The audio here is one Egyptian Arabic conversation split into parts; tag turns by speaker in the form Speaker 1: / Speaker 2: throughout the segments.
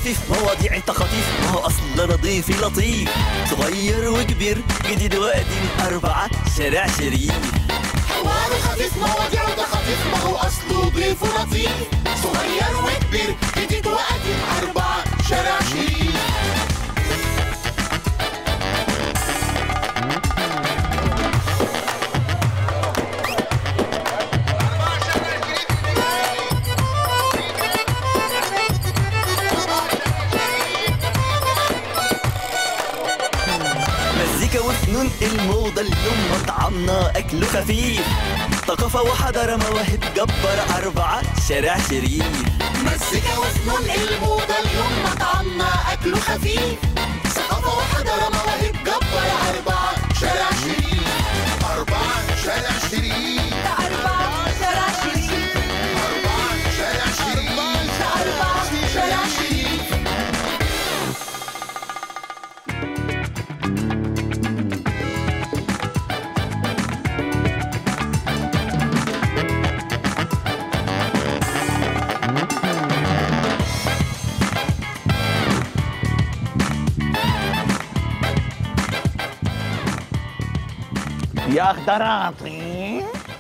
Speaker 1: خفيف مواضيع انت خفيف ما هو اصلا ضيفي لطيف صغير وكبير جديد وقديم أربعة شارع شريف
Speaker 2: حوار خفيف مواضيع ده خفيف ما هو اصله ضيف لطيف صغير وكبير جديد وقديم اربعه شارع شريف
Speaker 1: مزيكا وفنون الموضة اليوم مطعمنا أكله خفيف ثقافة وحضارة مواهب جبار أربعة شارع شريف
Speaker 2: مزيكا وفنون الموضة اليوم مطعمنا أكله خفيف ثقافة وحضارة مواهب جبار أربعة شارع شريف أربعة شارع شريف
Speaker 3: أربعة شارع شريف
Speaker 2: أربعة شارع شريف
Speaker 3: أربعة
Speaker 2: شارع شريف
Speaker 4: يا خضراتي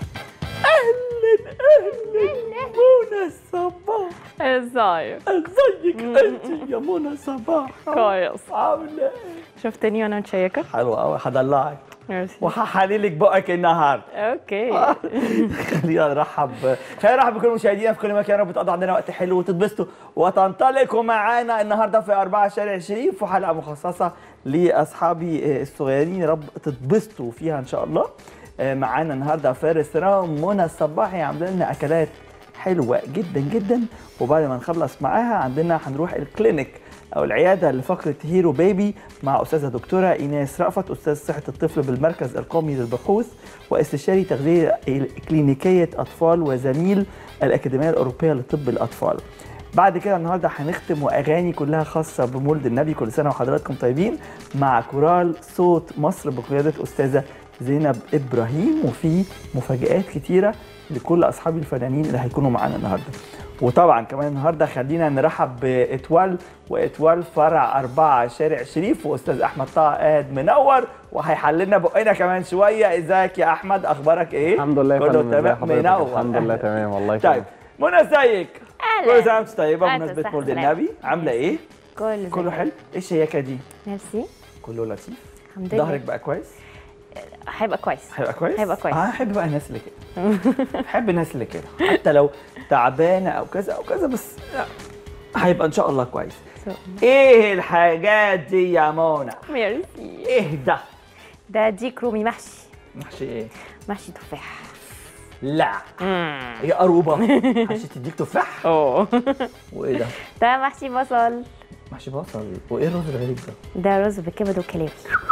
Speaker 4: اهلا اهلا منى صباح
Speaker 5: ازاي
Speaker 4: ازيك انت يا منى صباح
Speaker 5: كويس
Speaker 4: عامله ايه
Speaker 5: شفتني وانا متشيكه
Speaker 4: حلوه قوي هدلعك
Speaker 5: ميرسي
Speaker 4: وهحللك بقك النهارده
Speaker 5: اوكي
Speaker 4: خلينا نرحب خلينا نرحب بكل مشاهدينا في كل مكان رب تقضوا عندنا وقت حلو وتتبسطوا وتنطلقوا معانا النهارده في أربعة شارع شريف وحلقه مخصصه لاصحابي الصغيرين يا رب تتبسطوا فيها ان شاء الله آه، معانا النهارده فارس رام منى الصباحي عامله لنا اكلات حلوه جدا جدا وبعد ما نخلص معاها عندنا هنروح الكلينيك او العياده لفقره هيرو بيبي مع استاذه دكتوره ايناس رأفت استاذ صحه الطفل بالمركز القومي للبحوث واستشاري تغذيه كلينيكيه اطفال وزميل الاكاديميه الاوروبيه لطب الاطفال بعد كده النهارده هنختم واغاني كلها خاصه بمولد النبي كل سنه وحضراتكم طيبين مع كورال صوت مصر بقياده استاذه زينب ابراهيم وفي مفاجآت كتيره لكل اصحاب الفنانين اللي هيكونوا معانا النهارده وطبعا كمان النهارده خلينا نرحب باتوال واتوال فرع أربعة شارع شريف واستاذ احمد طه قاعد منور وهيحللنا بقنا كمان شويه ازيك يا احمد اخبارك ايه
Speaker 6: الحمد لله يا
Speaker 4: كله
Speaker 6: فندم ازي
Speaker 4: تمام
Speaker 6: حضرتك؟
Speaker 4: منور
Speaker 6: الحمد لله
Speaker 4: أهلاً.
Speaker 6: تمام والله
Speaker 4: طيب منى ازيك
Speaker 5: أهلاً.
Speaker 4: كل سنه وانت طيبه
Speaker 5: وأنت
Speaker 4: بمناسبه
Speaker 5: بصحة
Speaker 4: مولد
Speaker 5: وسلامة.
Speaker 4: النبي عامله ايه
Speaker 5: كله
Speaker 4: كله حلو ايه الشياكه دي
Speaker 5: ميرسي
Speaker 4: كله لطيف
Speaker 5: الحمد لله
Speaker 4: ظهرك بقى كويس
Speaker 5: هيبقى كويس
Speaker 4: هيبقى كويس
Speaker 5: هيبقى كويس.
Speaker 4: اه احب بقى الناس اللي كده احب الناس اللي كده حتى لو تعبانه او كذا او كذا بس لا هيبقى ان شاء الله كويس ايه الحاجات دي يا منى
Speaker 5: ميرسي
Speaker 4: ايه ده
Speaker 5: ده ديك رومي محشي
Speaker 4: محشي ايه
Speaker 5: محشي تفاح
Speaker 4: لا هي قروبه محشي تديك تفاح
Speaker 5: اوه
Speaker 4: وايه ده
Speaker 5: ده محشي بصل
Speaker 4: محشي بصل وايه الرز الغريب ده
Speaker 5: ده رز بالكبد والكلاوي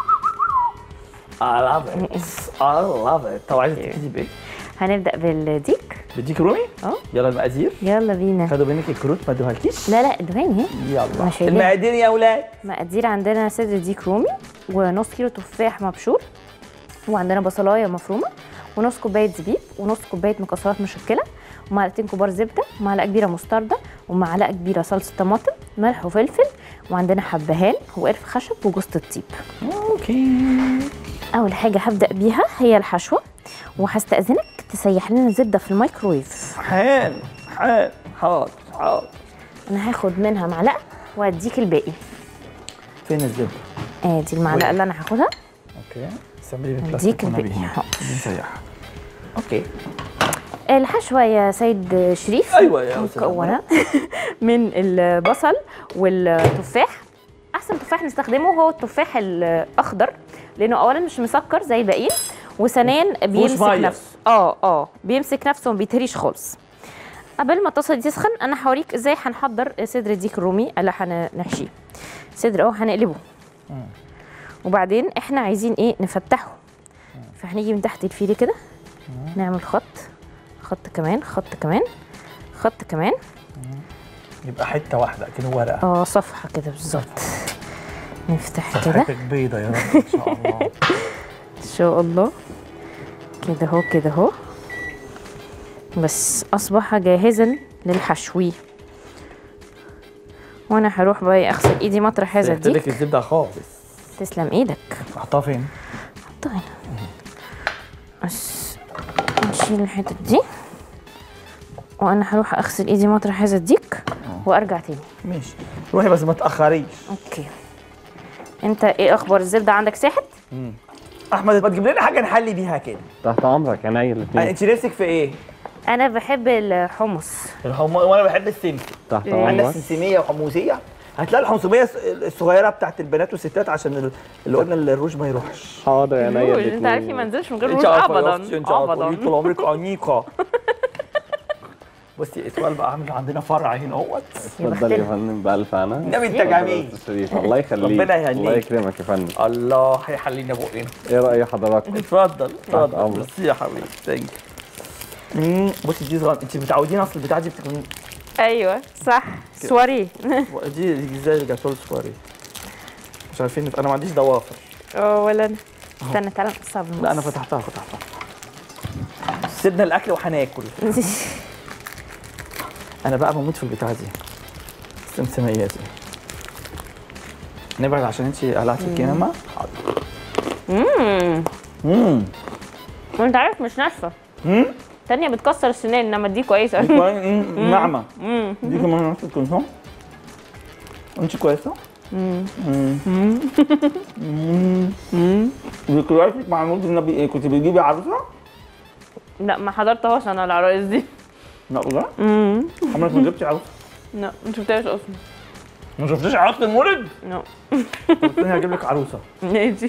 Speaker 4: I love it I love it طب عايزه تبتدي بايه؟
Speaker 5: هنبدا بالديك
Speaker 4: بديك رومي؟
Speaker 5: اه
Speaker 4: يلا المقادير
Speaker 5: يلا بينا
Speaker 4: خدوا منك الكروت ما ادوهالكيش
Speaker 5: لا لا ادواني اهي
Speaker 4: يلا
Speaker 5: مش هيليها.
Speaker 4: المقادير يا اولاد
Speaker 5: مقادير عندنا صدر ديك رومي ونص كيلو تفاح مبشور وعندنا بصلايه مفرومه ونص كوبايه زبيب ونص كوبايه مكسرات مشكله ومعلقتين كبار زبده ومعلقه كبيره مستردة ومعلقه كبيره صلصه طماطم ملح وفلفل وعندنا حبهان وقرف خشب وجوز الطيب
Speaker 4: اوكي
Speaker 5: اول حاجه هبدا بيها هي الحشوه وهستاذنك تسيح لنا زبده في الميكرويف
Speaker 4: حال حال حاضر حاضر
Speaker 5: انا هاخد منها معلقه واديك الباقي
Speaker 4: فين الزبده؟
Speaker 5: ادي المعلقه اللي انا هاخدها
Speaker 4: اوكي استعملي
Speaker 5: اديك
Speaker 4: بالبلاستيك والنبي
Speaker 5: الباقي
Speaker 4: هنا.
Speaker 5: حاضر.
Speaker 4: دي نسيحها اوكي
Speaker 5: الحشوه يا سيد شريف
Speaker 4: أيوة يا أستاذة
Speaker 5: مكونه من البصل والتفاح احسن تفاح نستخدمه هو التفاح الاخضر لانه اولا مش مسكر زي الباقيين وثانيا بيمسك
Speaker 4: مية.
Speaker 5: نفسه اه اه بيمسك نفسه وما بيتهريش خالص قبل ما الطاسه دي تسخن انا هوريك ازاي هنحضر صدر الديك الرومي اللي هنحشيه صدر اهو هنقلبه وبعدين احنا عايزين ايه نفتحه فهنيجي من تحت الفيل كده نعمل خط خط كمان خط كمان خط كمان
Speaker 4: يبقى حته واحده كده ورقه
Speaker 5: اه صفحه كده بالظبط نفتح كده
Speaker 4: صفحتك بيضه يا رب ان شاء الله
Speaker 5: ان شاء الله كده اهو كده اهو بس اصبح جاهزا للحشو وانا هروح بقى اغسل ايدي مطرح هذا
Speaker 4: سيحت لك
Speaker 5: الديك
Speaker 4: الزبده خالص
Speaker 5: تسلم ايدك
Speaker 4: احطها فين؟
Speaker 5: حطها هنا بس نشيل الحتت دي وانا هروح اغسل ايدي مطرح هذا الديك وارجع تاني
Speaker 4: ماشي روحي بس ما تاخريش
Speaker 5: اوكي انت ايه اخبار الزبده عندك ساحت
Speaker 4: احمد ما تجيب لنا حاجه نحلي بيها كده
Speaker 6: تحت امرك عينيا
Speaker 4: يعني
Speaker 6: الاثنين
Speaker 4: انت نفسك في ايه؟
Speaker 5: انا بحب الحمص
Speaker 4: الحم... وانا بحب السمسم
Speaker 6: تحت
Speaker 5: إيه.
Speaker 4: عندك
Speaker 6: امرك
Speaker 4: سمسميه وحموسيه هتلاقي الحمصميه الص- الصغيره بتاعت البنات والستات عشان ال- اللي قلنا الروج ما يروحش
Speaker 6: حاضر عينيا
Speaker 5: روج
Speaker 6: الاثنين
Speaker 5: انت عارفي ما انزلش من غير روج
Speaker 4: انت عارفه يا
Speaker 5: ابدا
Speaker 4: اختي انت عارفه طول
Speaker 5: ابدا
Speaker 4: عمرك انيقه بصي اتوال بقى عامل عندنا فرع هنا اهوت
Speaker 6: اتفضل يا فندم بألف أنا
Speaker 4: نبي انت جميل
Speaker 6: شريف الله يخليك
Speaker 4: ربنا يهنيك.
Speaker 6: الله يكرمك يا فندم
Speaker 4: الله هيحلينا بقنا
Speaker 6: ايه رأي حضراتكم؟
Speaker 4: اتفضل اتفضل
Speaker 6: أمرك.
Speaker 4: بصي يا حبيبي ثانك يو بصي دي صغيره انت متعودين اصل البتاعه دي بتكون
Speaker 5: ايوه صح سواري
Speaker 4: دي دي زي الجاتول سواري مش عارفين انا ما عنديش ضوافر
Speaker 5: اه ولا انا استنى تعالى نقصها بالنص
Speaker 4: لا انا فتحتها فتحتها سيبنا الاكل وهناكل انا بقى بموت في البتاعه دي السمسميه دي نبعد عشان انت قلعتي الكمامه حاضر
Speaker 5: امم
Speaker 4: امم
Speaker 5: وانت عارف مش ناشفه
Speaker 4: امم
Speaker 5: التانية بتكسر السنان انما دي كويسه
Speaker 4: ناعمه دي كمان نفس الكونسون انت كويسه امم ذكرياتك مع مولد النبي ايه كنت بتجيبي عروسه؟
Speaker 5: لا ما حضرتهاش انا العرايس دي
Speaker 4: لا والله
Speaker 5: امم
Speaker 4: عمرك ما جبتي عروسه
Speaker 5: لا ما شفتهاش اصلا
Speaker 4: ما شفتيش عروسه المولد؟
Speaker 5: لا
Speaker 4: قلت لي هجيب لك عروسه
Speaker 5: ماشي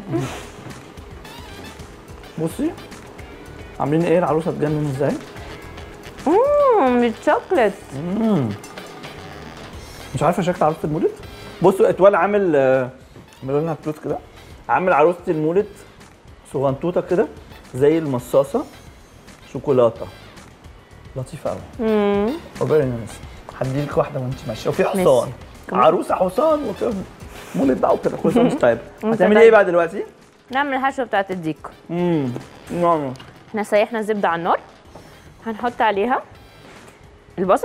Speaker 4: بصي عاملين ايه العروسه تجنن ازاي؟
Speaker 5: امم بالشوكليت
Speaker 4: مش عارفه شكل عروسه المولد؟ بصوا اتوال عامل آه، عملوا لنا فلوس كده عامل عروسه المولد صغنطوطه كده زي المصاصه شوكولاته لطيفه قوي
Speaker 5: امم
Speaker 4: فيري نايس هديلك واحده وانت ماشيه وفي
Speaker 5: ماشي.
Speaker 4: حصان عروسه حصان وكده مولد بقى وكده كل سنه وانت طيب
Speaker 5: وانت
Speaker 4: هتعملي
Speaker 5: طيب.
Speaker 4: ايه بقى دلوقتي؟
Speaker 5: نعمل الحشوه بتاعت الديك
Speaker 4: امم نعم
Speaker 5: احنا سيحنا الزبده على النار هنحط عليها البصل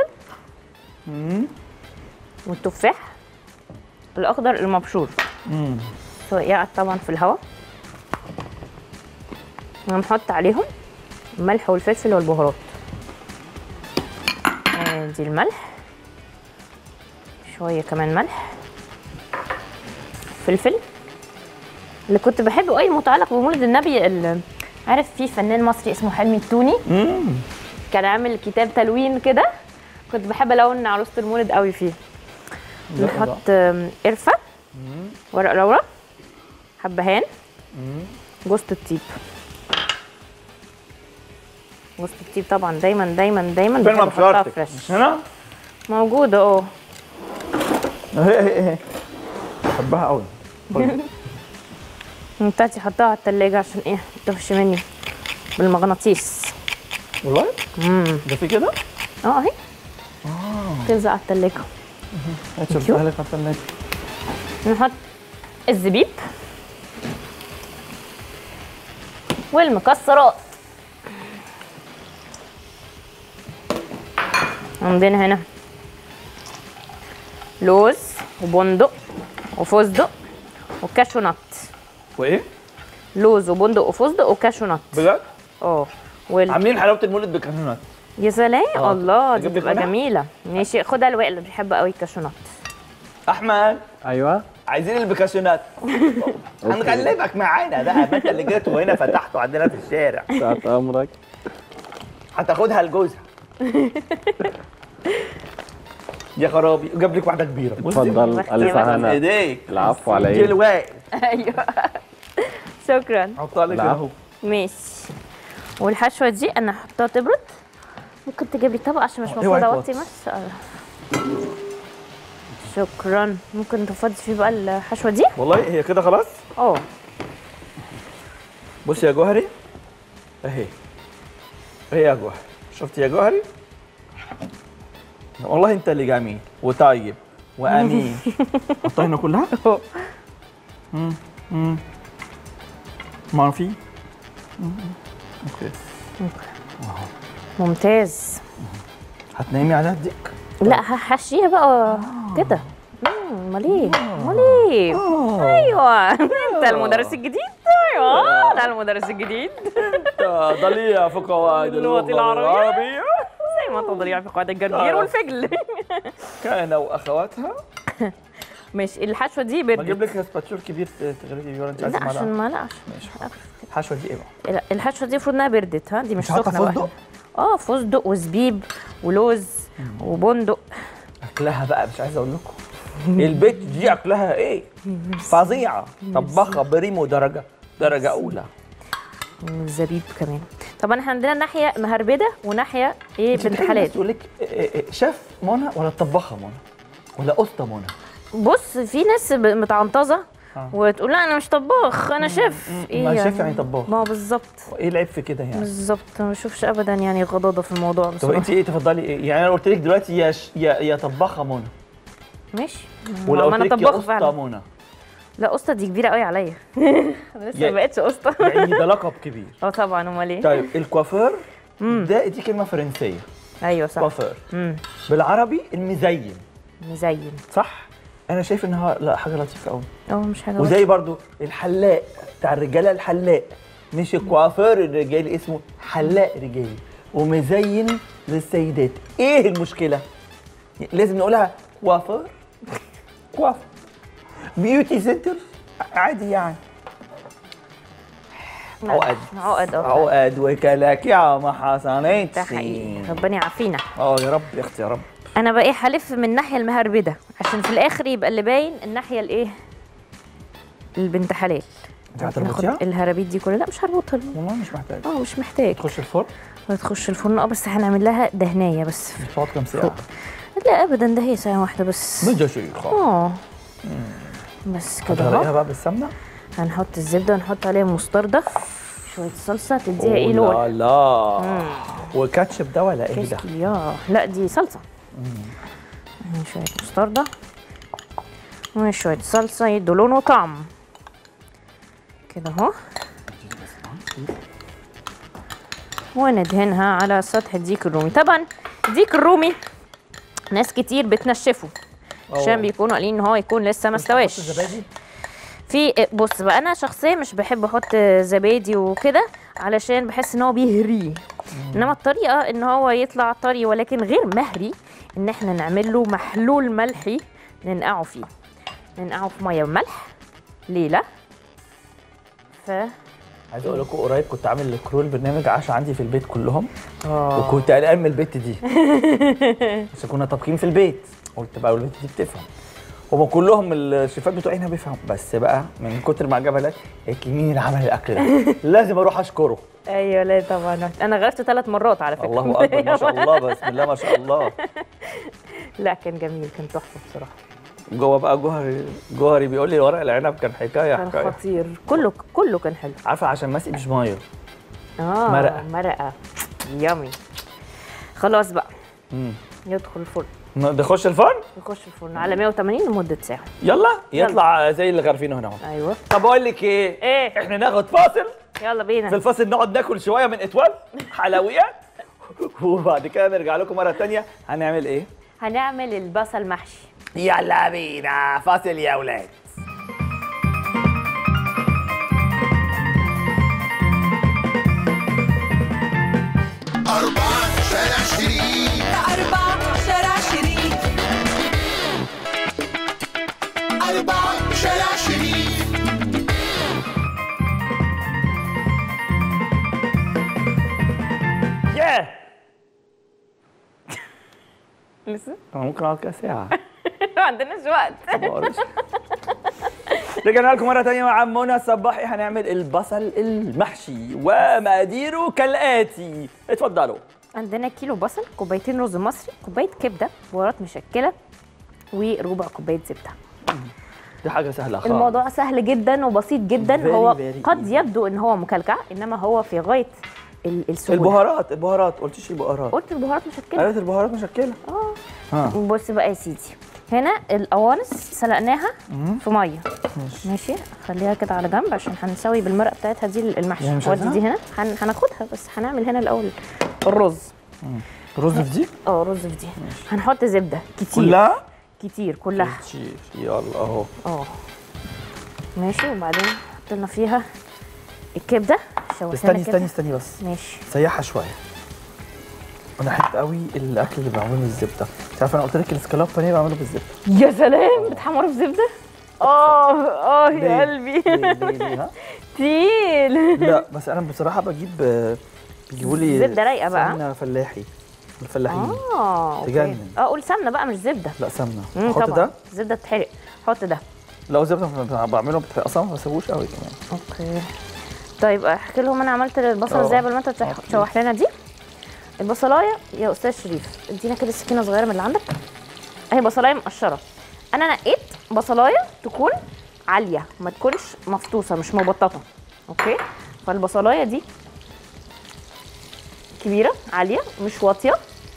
Speaker 5: والتفاح الاخضر المبشور سواء طبعا في الهواء وهنحط عليهم الملح والفلفل والبهارات ادي الملح شويه كمان ملح فلفل اللي كنت بحبه اي متعلق بمولد النبي ال- عارف في فنان مصري اسمه حلمي التوني كان عامل كتاب تلوين كده كنت بحب الون عروسه المولد قوي فيه نحط آم، قرفه ورق لورا حبهان جوز الطيب جوز الطيب طبعا دايما دايما دايما
Speaker 4: فين
Speaker 5: بحب احطها
Speaker 4: مبشرتك؟
Speaker 5: فريش
Speaker 4: مش هنا؟
Speaker 5: موجوده اه
Speaker 4: اهي اهي اهي بحبها قوي
Speaker 5: بتاعتي حطها على التلاجة عشان ايه تفش مني بالمغناطيس
Speaker 4: والله؟ ده في كده؟
Speaker 5: اه اهي تلزق على التلاجة
Speaker 4: هتشوفها لك على الثلاجه
Speaker 5: نحط الزبيب والمكسرات عندنا هنا لوز وبندق وفستق وكاشو نت
Speaker 4: وايه؟
Speaker 5: لوز وبندق وفستق وكاشو نت
Speaker 4: بجد؟
Speaker 5: اه وال...
Speaker 4: عاملين حلاوه المولد بالكانونات
Speaker 5: يا سلام
Speaker 4: آه.
Speaker 5: الله دي
Speaker 4: أجيب لك
Speaker 5: بتبقى
Speaker 4: منها؟
Speaker 5: جميله ماشي خدها الوائل اللي بيحب قوي الكاشو نت
Speaker 4: احمد
Speaker 6: ايوه
Speaker 4: عايزين البيكاسيونات هنغلبك معانا بقى ما انت اللي جيت وهنا فتحته عندنا في الشارع
Speaker 6: تحت امرك
Speaker 4: هتاخدها لجوزها يا خرابي جاب لك واحده كبيره بصي.
Speaker 6: اتفضل
Speaker 5: بختي
Speaker 6: الف
Speaker 5: بقى.
Speaker 4: في
Speaker 6: هنا
Speaker 4: ايديك
Speaker 6: العفو على
Speaker 4: دي
Speaker 6: ايه
Speaker 4: الواقع
Speaker 5: ايوه شكرا
Speaker 4: حطها لك
Speaker 6: لا.
Speaker 4: اهو
Speaker 5: ماشي والحشوه دي انا هحطها تبرد ممكن تجيب لي طبق عشان مش
Speaker 4: اوعي
Speaker 5: المفروض اوطي
Speaker 4: توطي.
Speaker 5: بس آه. شكرا ممكن تفضي فيه بقى الحشوه دي
Speaker 4: والله هي كده خلاص
Speaker 5: اه
Speaker 4: بصي يا جوهري اهي اهي يا جوهري شفتي يا جوهري والله انت اللي جميل وطيب وامين حطها هنا كلها مم. مم. ما في مم. اوكي
Speaker 5: ممتاز
Speaker 4: هتنامي على الديك
Speaker 5: لا هحشيها بقى كده مم، امال ايه امال ايه ايوه انت المدرس الجديد ايوه انا المدرس الجديد
Speaker 4: ضليع في قواعد
Speaker 5: اللغة العربية. زي ما تضيع في قواعد الجرجير
Speaker 4: آه.
Speaker 5: والفجل
Speaker 4: كان واخواتها
Speaker 5: ماشي الحشوه دي
Speaker 4: ما
Speaker 5: بردت
Speaker 4: اجيب لك سباتشور كبير تغرفي بيه ولا انت عايزه
Speaker 5: لا عشان
Speaker 4: معلقه
Speaker 5: ما لا عشان
Speaker 4: ماشي الحشوه دي ايه بقى؟
Speaker 5: لا، الحشوه دي المفروض انها بردت ها دي مش
Speaker 4: مش حاطة
Speaker 5: سخنه بقى
Speaker 4: فستق؟
Speaker 5: اه فستق وزبيب ولوز وبندق
Speaker 4: اكلها بقى مش عايز اقول لكم البيت دي اكلها ايه؟ فظيعه طباخه بريمو درجه درجه اولى
Speaker 5: والزبيب كمان طبعا احنا عندنا ناحيه مهربده وناحيه ايه بنت حلال
Speaker 4: تقول لك شيف منى ولا الطباخه منى ولا قسطه منى
Speaker 5: بص في ناس ب- متعنطزه
Speaker 4: آه.
Speaker 5: وتقول لا انا مش طباخ انا شيف
Speaker 4: ما شيف يعني طباخ.
Speaker 5: ما هو بالظبط
Speaker 4: ايه العيب في كده يعني؟
Speaker 5: بالظبط ما بشوفش ابدا يعني غضاضه في الموضوع
Speaker 4: طب
Speaker 5: بصراحه
Speaker 4: انت ايه تفضلي ايه؟ يعني انا قلت لك دلوقتي يا ش... يا يا طباخه منى
Speaker 5: ماشي
Speaker 4: ولا
Speaker 5: ما
Speaker 4: قلت
Speaker 5: انا
Speaker 4: لك يا
Speaker 5: طباخ
Speaker 4: قسطه
Speaker 5: فعلا
Speaker 4: منى
Speaker 5: لا قسطه دي كبيره قوي عليا انا لسه
Speaker 4: يا-
Speaker 5: ما بقتش قسطه
Speaker 4: يعني ده لقب كبير
Speaker 5: اه طبعا امال ايه
Speaker 4: طيب الكوافير ده دي كلمه فرنسيه
Speaker 5: ايوه صح
Speaker 4: كوافير
Speaker 5: امم
Speaker 4: بالعربي المزين
Speaker 5: مزين
Speaker 4: صح؟ انا شايف انها لا حاجه لطيفه قوي
Speaker 5: اه مش حاجه
Speaker 4: وزي برضو الحلاق بتاع الرجاله الحلاق مش الكوافير الرجالي اسمه حلاق رجالي ومزين للسيدات ايه المشكله لازم نقولها كوافير كوافير بيوتي سنتر عادي يعني عقد
Speaker 5: عقد اه
Speaker 4: عقد وكلاك يا ما حصنتش
Speaker 5: ده حقيقي ربنا يعافينا
Speaker 4: اه يا رب يا اختي يا رب
Speaker 5: انا بقى ايه حلف من الناحيه المهربده عشان في الاخر يبقى اللي باين الناحيه الايه البنت حلال
Speaker 4: انت هتربطيها؟
Speaker 5: ناخد الهرابيت دي كلها لا مش هربطها
Speaker 4: والله مش محتاج
Speaker 5: اه مش محتاج
Speaker 4: تخش الفرن
Speaker 5: تخش الفرن اه بس هنعمل لها دهنيه بس
Speaker 4: تقعد كام ساعه
Speaker 5: لا ابدا ده هي ساعه واحده بس
Speaker 4: مجا شيخ
Speaker 5: اه بس كده
Speaker 4: هتغرقيها
Speaker 5: اهو
Speaker 4: بقى بالسمنه
Speaker 5: هنحط الزبده ونحط عليها مستردة شويه صلصه تديها ايه لون
Speaker 4: لا لا وكاتشب ده ولا ايه ده؟
Speaker 5: كشكي يا لا دي صلصه شويه مستردة وشويه صلصه يدوا لون وطعم كده اهو وندهنها على سطح الديك الرومي طبعا الديك الرومي ناس كتير بتنشفه عشان بيكونوا قالين ان هو يكون لسه ما استواش
Speaker 4: الزبادي
Speaker 5: في بص بقى انا شخصيا مش بحب احط زبادي وكده علشان بحس ان هو بيهريه انما الطريقه ان هو يطلع طري ولكن غير مهري ان احنا نعمل له محلول ملحي ننقعه فيه ننقعه في ميه وملح ليله ف
Speaker 4: عايز اقول لكم قريب كنت عامل كرول برنامج عشاء عندي في البيت كلهم
Speaker 5: اه
Speaker 4: وكنت قلقان من البت دي عشان كنا طابخين في البيت قلت بقى البت دي بتفهم هما كلهم الشيفات بتوعي هنا بيفهموا بس بقى من كتر ما عجبها الاكل قالت لي مين اللي عمل الاكل ده؟ لازم اروح اشكره
Speaker 5: ايوه لا طبعا انا غرفت ثلاث مرات على فكره
Speaker 4: الله اكبر ما شاء الله بسم الله ما شاء الله
Speaker 5: لا كان جميل كان تحفه بصراحه
Speaker 4: جوه بقى جوهري جوهري بيقول لي ورق العنب كان حكايه
Speaker 5: كان
Speaker 4: حكايه
Speaker 5: خطير كله كله كان حلو
Speaker 4: عارفه عشان ماسك مش ميه
Speaker 5: اه
Speaker 4: مرقة.
Speaker 5: مرقه يامي خلاص بقى
Speaker 4: مم.
Speaker 5: يدخل الفرن
Speaker 4: نخش الفرن
Speaker 5: يخش الفرن على 180 لمده ساعه
Speaker 4: يلا يطلع زي اللي غارفينه هنا اهو
Speaker 5: ايوه
Speaker 4: طب اقول لك ايه
Speaker 5: ايه
Speaker 4: احنا ناخد فاصل
Speaker 5: يلا
Speaker 4: في
Speaker 5: بينا
Speaker 4: الفاصل نقعد ناكل شويه من اتوال حلويات وبعد كده نرجع لكم مره تانية هنعمل ايه
Speaker 5: هنعمل البصل محشي
Speaker 4: يلا بينا فاصل يا اولاد
Speaker 2: أربعة شارع شريف
Speaker 3: أربعة شارع شريف
Speaker 2: أربعة شارع شريف
Speaker 4: ياه لسه انا ممكن اقعد كده ساعه
Speaker 5: ما عندناش وقت
Speaker 4: ما أقولش. رجعنا لكم مرة تانية مع منى صباحي هنعمل البصل المحشي ومقاديره كالآتي اتفضلوا
Speaker 5: عندنا كيلو بصل كوبايتين رز مصري كوبايه كبده بهارات مشكله وربع كوبايه زبده
Speaker 4: دي حاجة سهلة خالص
Speaker 5: الموضوع سهل جدا وبسيط جدا
Speaker 4: Very,
Speaker 5: هو
Speaker 4: very
Speaker 5: قد
Speaker 4: easy.
Speaker 5: يبدو ان هو مكلكع انما هو في غايه ال- السهوله
Speaker 4: البهارات البهارات قلتيش البهارات
Speaker 5: قلت البهارات مشكله
Speaker 4: قالت البهارات مشكلة
Speaker 5: اه
Speaker 4: ها
Speaker 5: بص بقى يا سيدي هنا القوانص سلقناها في ميه ماشي خليها كده على جنب عشان هنسوي بالمرقه بتاعتها دي المحشي
Speaker 4: يعني مش
Speaker 5: ودي
Speaker 4: عايزاها؟
Speaker 5: دي هنا هن... هناخدها بس هنعمل هنا الاول الرز
Speaker 4: رز في دي
Speaker 5: اه رز في دي هنحط زبده كتير
Speaker 4: كلها
Speaker 5: كتير كلها
Speaker 4: كتير يلا اهو
Speaker 5: اه ماشي وبعدين حطينا فيها الكبده شوحنا
Speaker 4: استني
Speaker 5: كده.
Speaker 4: استني استني بس
Speaker 5: ماشي
Speaker 4: سيحها شويه انا احب قوي الاكل اللي بعمله بالزبده انت عارف انا قلت لك الاسكالوب بانيه بعمله بالزبده
Speaker 5: يا سلام بتحمره في زبده اه اه
Speaker 4: ليه؟
Speaker 5: يا قلبي
Speaker 4: ليه ليه ليه ها؟
Speaker 5: تقيل
Speaker 4: لا بس انا بصراحه بجيب آه، بيجيبوا لي
Speaker 5: زبدة رايقة بقى.
Speaker 4: سمنه فلاحي الفلاحين
Speaker 5: اه أوكي.
Speaker 4: تجنن.
Speaker 5: اه قول سمنه بقى مش زبده
Speaker 4: لا سمنه
Speaker 5: مم،
Speaker 4: احط
Speaker 5: طبعا
Speaker 4: ده
Speaker 5: الزبده بتتحرق حط ده
Speaker 4: لو زبده بعمله بتح- اصلا ما بسيبوش قوي كمان
Speaker 5: اوكي طيب احكي لهم انا عملت البصله
Speaker 4: اه.
Speaker 5: ازاي قبل ما انت تشوح-
Speaker 4: اوكي.
Speaker 5: تشوح لنا دي البصلايه يا استاذ شريف ادينا كده سكينه صغيره من اللي عندك اهي بصلايه مقشره انا نقيت بصلايه تكون عاليه ما تكونش مفطوسه مش مبططه اوكي فالبصلايه دي كبيره عاليه مش واطيه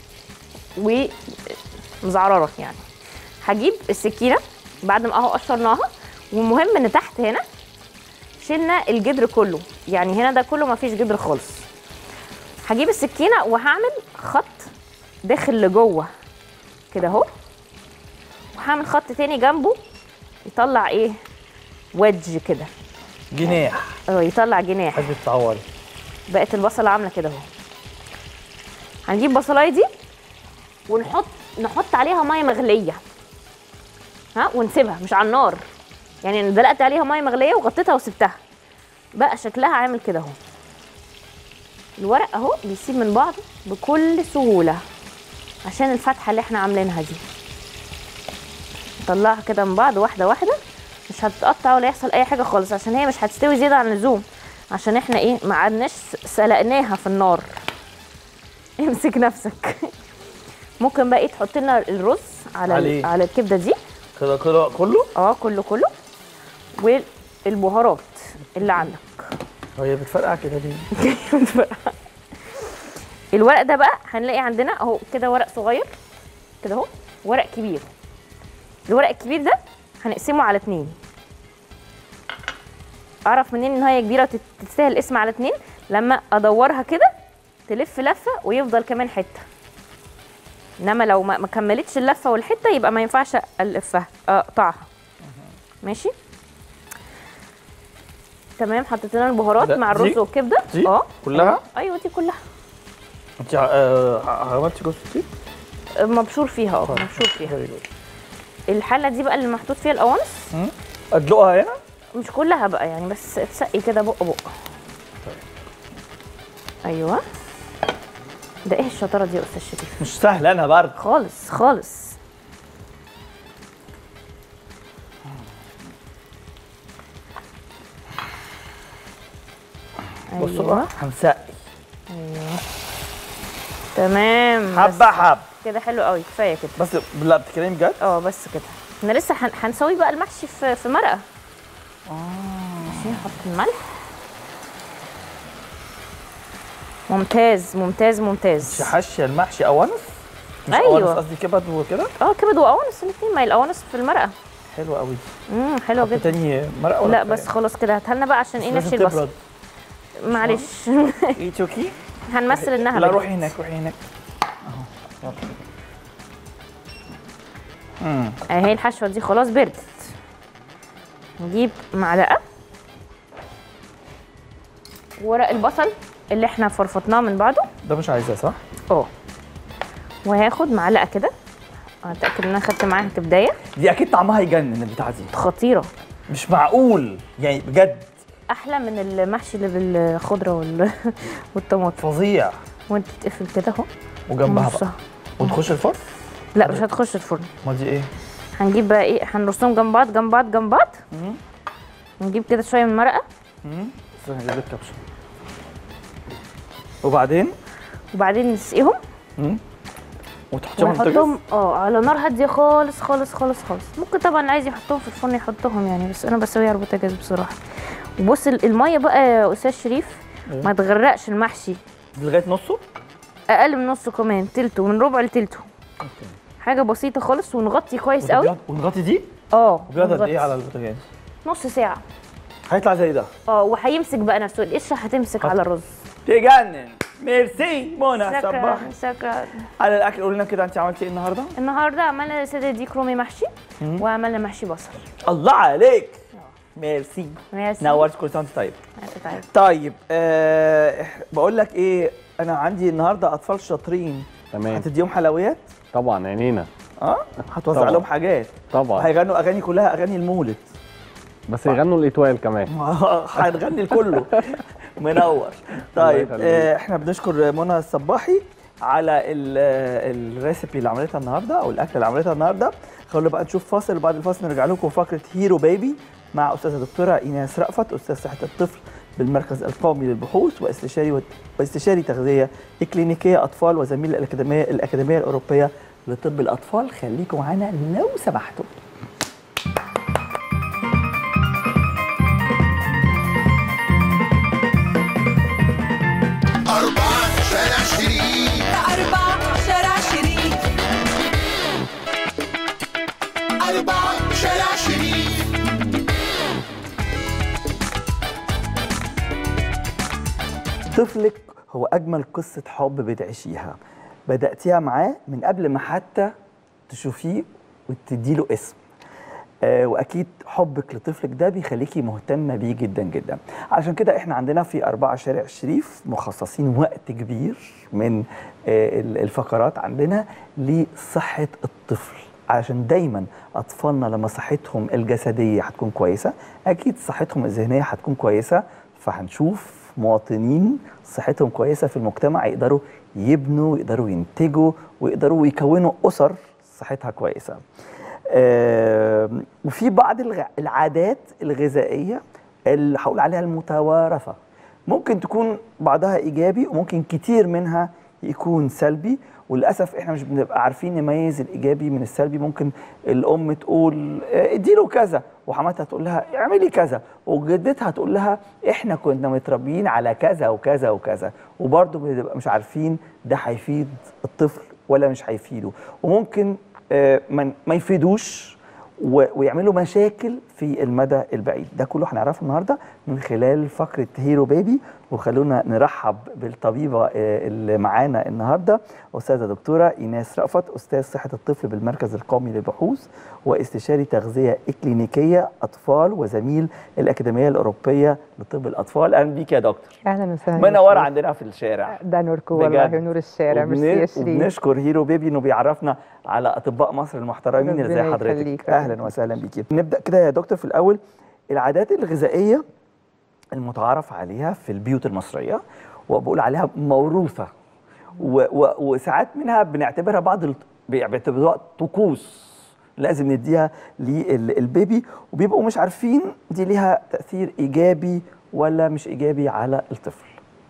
Speaker 5: ومزعرره يعني هجيب السكينه بعد ما اهو قشرناها والمهم ان تحت هنا شلنا الجدر كله يعني هنا ده كله ما فيش جدر خالص هجيب السكينه وهعمل خط داخل لجوه كده اهو وهعمل خط تاني جنبه يطلع ايه ويدج كده
Speaker 4: جناح
Speaker 5: اه يطلع جناح
Speaker 4: حسب تعوري
Speaker 5: بقت البصله عامله كده اهو هنجيب بصلايه دي ونحط نحط عليها ميه مغليه ها ونسيبها مش على النار يعني أنا دلقت عليها ميه مغليه وغطيتها وسبتها بقى شكلها عامل كده اهو الورق اهو بيسيب من بعض بكل سهوله عشان الفتحه اللي احنا عاملينها دي نطلعها كده من بعض واحده واحده مش هتتقطع ولا يحصل اي حاجه خالص عشان هي مش هتستوي زياده عن اللزوم عشان احنا ايه ما قعدناش سلقناها في النار امسك نفسك ممكن بقى ايه تحط لنا الرز على
Speaker 4: عليه.
Speaker 5: على الكبده دي
Speaker 4: كده كده كله
Speaker 5: اه كله كله والبهارات اللي عندك
Speaker 4: هي بتفرقع كده ليه؟
Speaker 5: الورق ده بقى هنلاقي عندنا اهو كده ورق صغير كده اهو ورق كبير الورق الكبير ده هنقسمه على اتنين اعرف منين ان هي كبيره وتستاهل الاسم على اتنين لما ادورها كده تلف لفه ويفضل كمان حته انما لو ما ما كملتش اللفه والحته يبقى ما ينفعش الفها اقطعها ماشي تمام حطيت لنا البهارات
Speaker 4: ده-
Speaker 5: مع الرز
Speaker 4: دي؟
Speaker 5: والكبده
Speaker 4: دي؟
Speaker 5: اه
Speaker 4: كلها؟
Speaker 5: ايوه دي كلها
Speaker 4: انت آه، عملتي جوز الطيب؟
Speaker 5: مبشور فيها اه مبشور فيها الحله دي بقى اللي محطوط فيها القوانص
Speaker 4: ادلقها هنا؟
Speaker 5: مش كلها بقى يعني بس تسقي كده بق بق ايوه ده ايه الشطاره دي يا استاذ شريف
Speaker 4: مش سهل انا برضه
Speaker 5: خالص خالص
Speaker 4: بصوا بقى هنسقي
Speaker 5: ايوه تمام بس
Speaker 4: حبه حب
Speaker 5: كده حلو قوي كفايه كده
Speaker 4: بس لا بتتكلمي بجد؟
Speaker 5: اه بس كده احنا لسه هن- هنسوي بقى المحشي في في مرقه اه ماشي نحط الملح ممتاز ممتاز ممتاز
Speaker 4: مش حاشيه المحشي قوانص؟ مش
Speaker 5: أيوة.
Speaker 4: قوانص قصدي كبد وكده؟
Speaker 5: اه كبد وقوانص الاثنين ما هي القوانص في المرقه
Speaker 4: حلو قوي
Speaker 5: امم حلوه
Speaker 4: حط
Speaker 5: جدا
Speaker 4: تاني مرقه ولا
Speaker 5: لا
Speaker 4: كفاية؟
Speaker 5: بس خلاص كده هاتها لنا بقى عشان ايه
Speaker 4: لازم
Speaker 5: نحشي البصل
Speaker 4: تبرد.
Speaker 5: معلش
Speaker 4: ايتس اوكي
Speaker 5: هنمثل انها
Speaker 4: لا
Speaker 5: بردت.
Speaker 4: روحي هناك روحي هناك اهو يلا امم
Speaker 5: اهي الحشوه دي خلاص بردت نجيب معلقه ورق البصل اللي احنا فرفطناه من بعضه
Speaker 4: ده مش عايزاه صح؟
Speaker 5: اه وهاخد معلقه كده اتاكد ان انا خدت معاها كبدايه
Speaker 4: دي اكيد طعمها يجنن البتاعه دي
Speaker 5: خطيره
Speaker 4: مش معقول يعني بجد
Speaker 5: احلى من المحشي اللي بالخضره وال... والطماطم
Speaker 4: فظيع
Speaker 5: وانت تقفل كده اهو
Speaker 4: وجنبها
Speaker 5: ونصها.
Speaker 4: بقى وتخش الفرن
Speaker 5: لا مش هتخش الفرن
Speaker 4: ما دي ايه؟
Speaker 5: هنجيب بقى ايه هنرصهم جنب بعض جنب بعض جنب بعض نجيب كده شويه من المرقه
Speaker 4: استنى هجيب لك كبشه وبعدين
Speaker 5: وبعدين نسقيهم
Speaker 4: وتحطيهم على البوتاجاز؟
Speaker 5: ونحطهم اه على نار هاديه خالص خالص خالص خالص ممكن طبعا اللي عايز يحطهم في الفرن يحطهم يعني بس انا بسويها على البوتاجاز بصراحه وبص ال- الميه بقى يا استاذ شريف ما تغرقش المحشي
Speaker 4: لغايه نصه
Speaker 5: اقل من نصه كمان تلته من ربع لتلته حاجه بسيطه خالص ونغطي كويس قوي
Speaker 4: ونغطي دي
Speaker 5: اه
Speaker 4: وبيقعد قد
Speaker 5: ونغطي.
Speaker 4: ايه على البوتاجاز؟
Speaker 5: نص ساعه
Speaker 4: هيطلع زي ده
Speaker 5: اه وهيمسك بقى نفسه القشره هتمسك على الرز
Speaker 4: تجنن ميرسي منى
Speaker 5: شكرا
Speaker 4: صباحي
Speaker 5: شكرا
Speaker 4: على الاكل قولي لنا كده انت عملتي ايه النهارده
Speaker 5: النهارده عملنا صدر ديك رومي محشي وعملنا محشي بصل
Speaker 4: الله عليك ميرسي
Speaker 5: ميرسي.
Speaker 4: نورت كل سنه وانت طيب
Speaker 5: أنت طيب.
Speaker 4: طيب آه بقول لك ايه انا عندي النهارده اطفال شاطرين
Speaker 6: تمام
Speaker 4: هتديهم حلويات
Speaker 6: طبعا عينينا
Speaker 4: اه هتوزع
Speaker 6: طبعا.
Speaker 4: لهم حاجات
Speaker 6: طبعا
Speaker 4: وهيغنوا اغاني كلها اغاني المولد
Speaker 6: بس يغنوا الاتوال كمان
Speaker 4: هنغني لكله منور طيب
Speaker 6: يخليك.
Speaker 4: آه، احنا بنشكر منى الصباحي على ال- آه، الريسبي اللي عملتها النهارده او الاكل اللي عملتها النهارده خلونا بقى نشوف فاصل وبعد الفاصل نرجع لكم فقره هيرو بيبي مع استاذه دكتوره ايناس رأفت استاذ صحه الطفل بالمركز القومي للبحوث واستشاري واستشاري تغذيه اكلينيكيه اطفال وزميل الاكاديميه الاكاديميه الاوروبيه لطب الاطفال خليكم معانا لو سمحتوا
Speaker 2: أربعة شارع شريف
Speaker 3: أربعة شارع شريف
Speaker 2: أربعة شارع شريف
Speaker 4: طفلك هو أجمل قصة حب بتعيشيها بدأتيها معاه من قبل ما حتى تشوفيه وتديله اسم آه واكيد حبك لطفلك ده بيخليكي مهتمه بيه جدا جدا علشان كده احنا عندنا في أربعة شارع الشريف مخصصين وقت كبير من آه ال- الفقرات عندنا لصحه الطفل علشان دايما اطفالنا لما صحتهم الجسديه هتكون كويسه اكيد صحتهم الذهنيه هتكون كويسه فهنشوف مواطنين صحتهم كويسه في المجتمع يقدروا يبنوا يقدروا ينتجوا ويقدروا يكونوا اسر صحتها كويسه آم، وفي بعض الغ- العادات الغذائيه اللي هقول عليها المتوارثه ممكن تكون بعضها ايجابي وممكن كتير منها يكون سلبي وللاسف احنا مش بنبقى عارفين نميز الايجابي من السلبي ممكن الام تقول آه، اديله كذا وحماتها تقول لها اعملي كذا وجدتها تقول لها احنا كنا متربيين على كذا وكذا وكذا وبرضه بنبقى مش عارفين ده هيفيد الطفل ولا مش هيفيده وممكن آه، ما ما يفيدوش و- ويعملوا مشاكل في المدى البعيد ده كله هنعرفه النهارده من خلال فقره هيرو بيبي وخلونا نرحب بالطبيبه آه، اللي معانا النهارده استاذه دكتوره ايناس رأفت استاذ صحه الطفل بالمركز القومي للبحوث واستشاري تغذيه اكلينيكيه اطفال وزميل الاكاديميه الاوروبيه لطب الاطفال اهلا بيك يا دكتور
Speaker 7: اهلا وسهلا
Speaker 4: منوره
Speaker 7: بك.
Speaker 4: عندنا في الشارع
Speaker 7: ده نوركم
Speaker 4: بجد.
Speaker 7: والله نور الشارع
Speaker 4: وبن-
Speaker 7: ميرسي يا شريف
Speaker 4: وبنشكر هيرو بيبي انه بيعرفنا على اطباء مصر المحترمين اللي زي
Speaker 7: ربنا
Speaker 4: حضرتك
Speaker 7: يخليك.
Speaker 4: اهلا وسهلا بيكي نبدا كده يا دكتور في الاول العادات الغذائيه المتعارف عليها في البيوت المصريه وبقول عليها موروثه و و وساعات منها بنعتبرها بعض الط- بيعتبروها طقوس لازم نديها للبيبي وبيبقوا مش عارفين دي ليها تاثير ايجابي ولا مش ايجابي على الطفل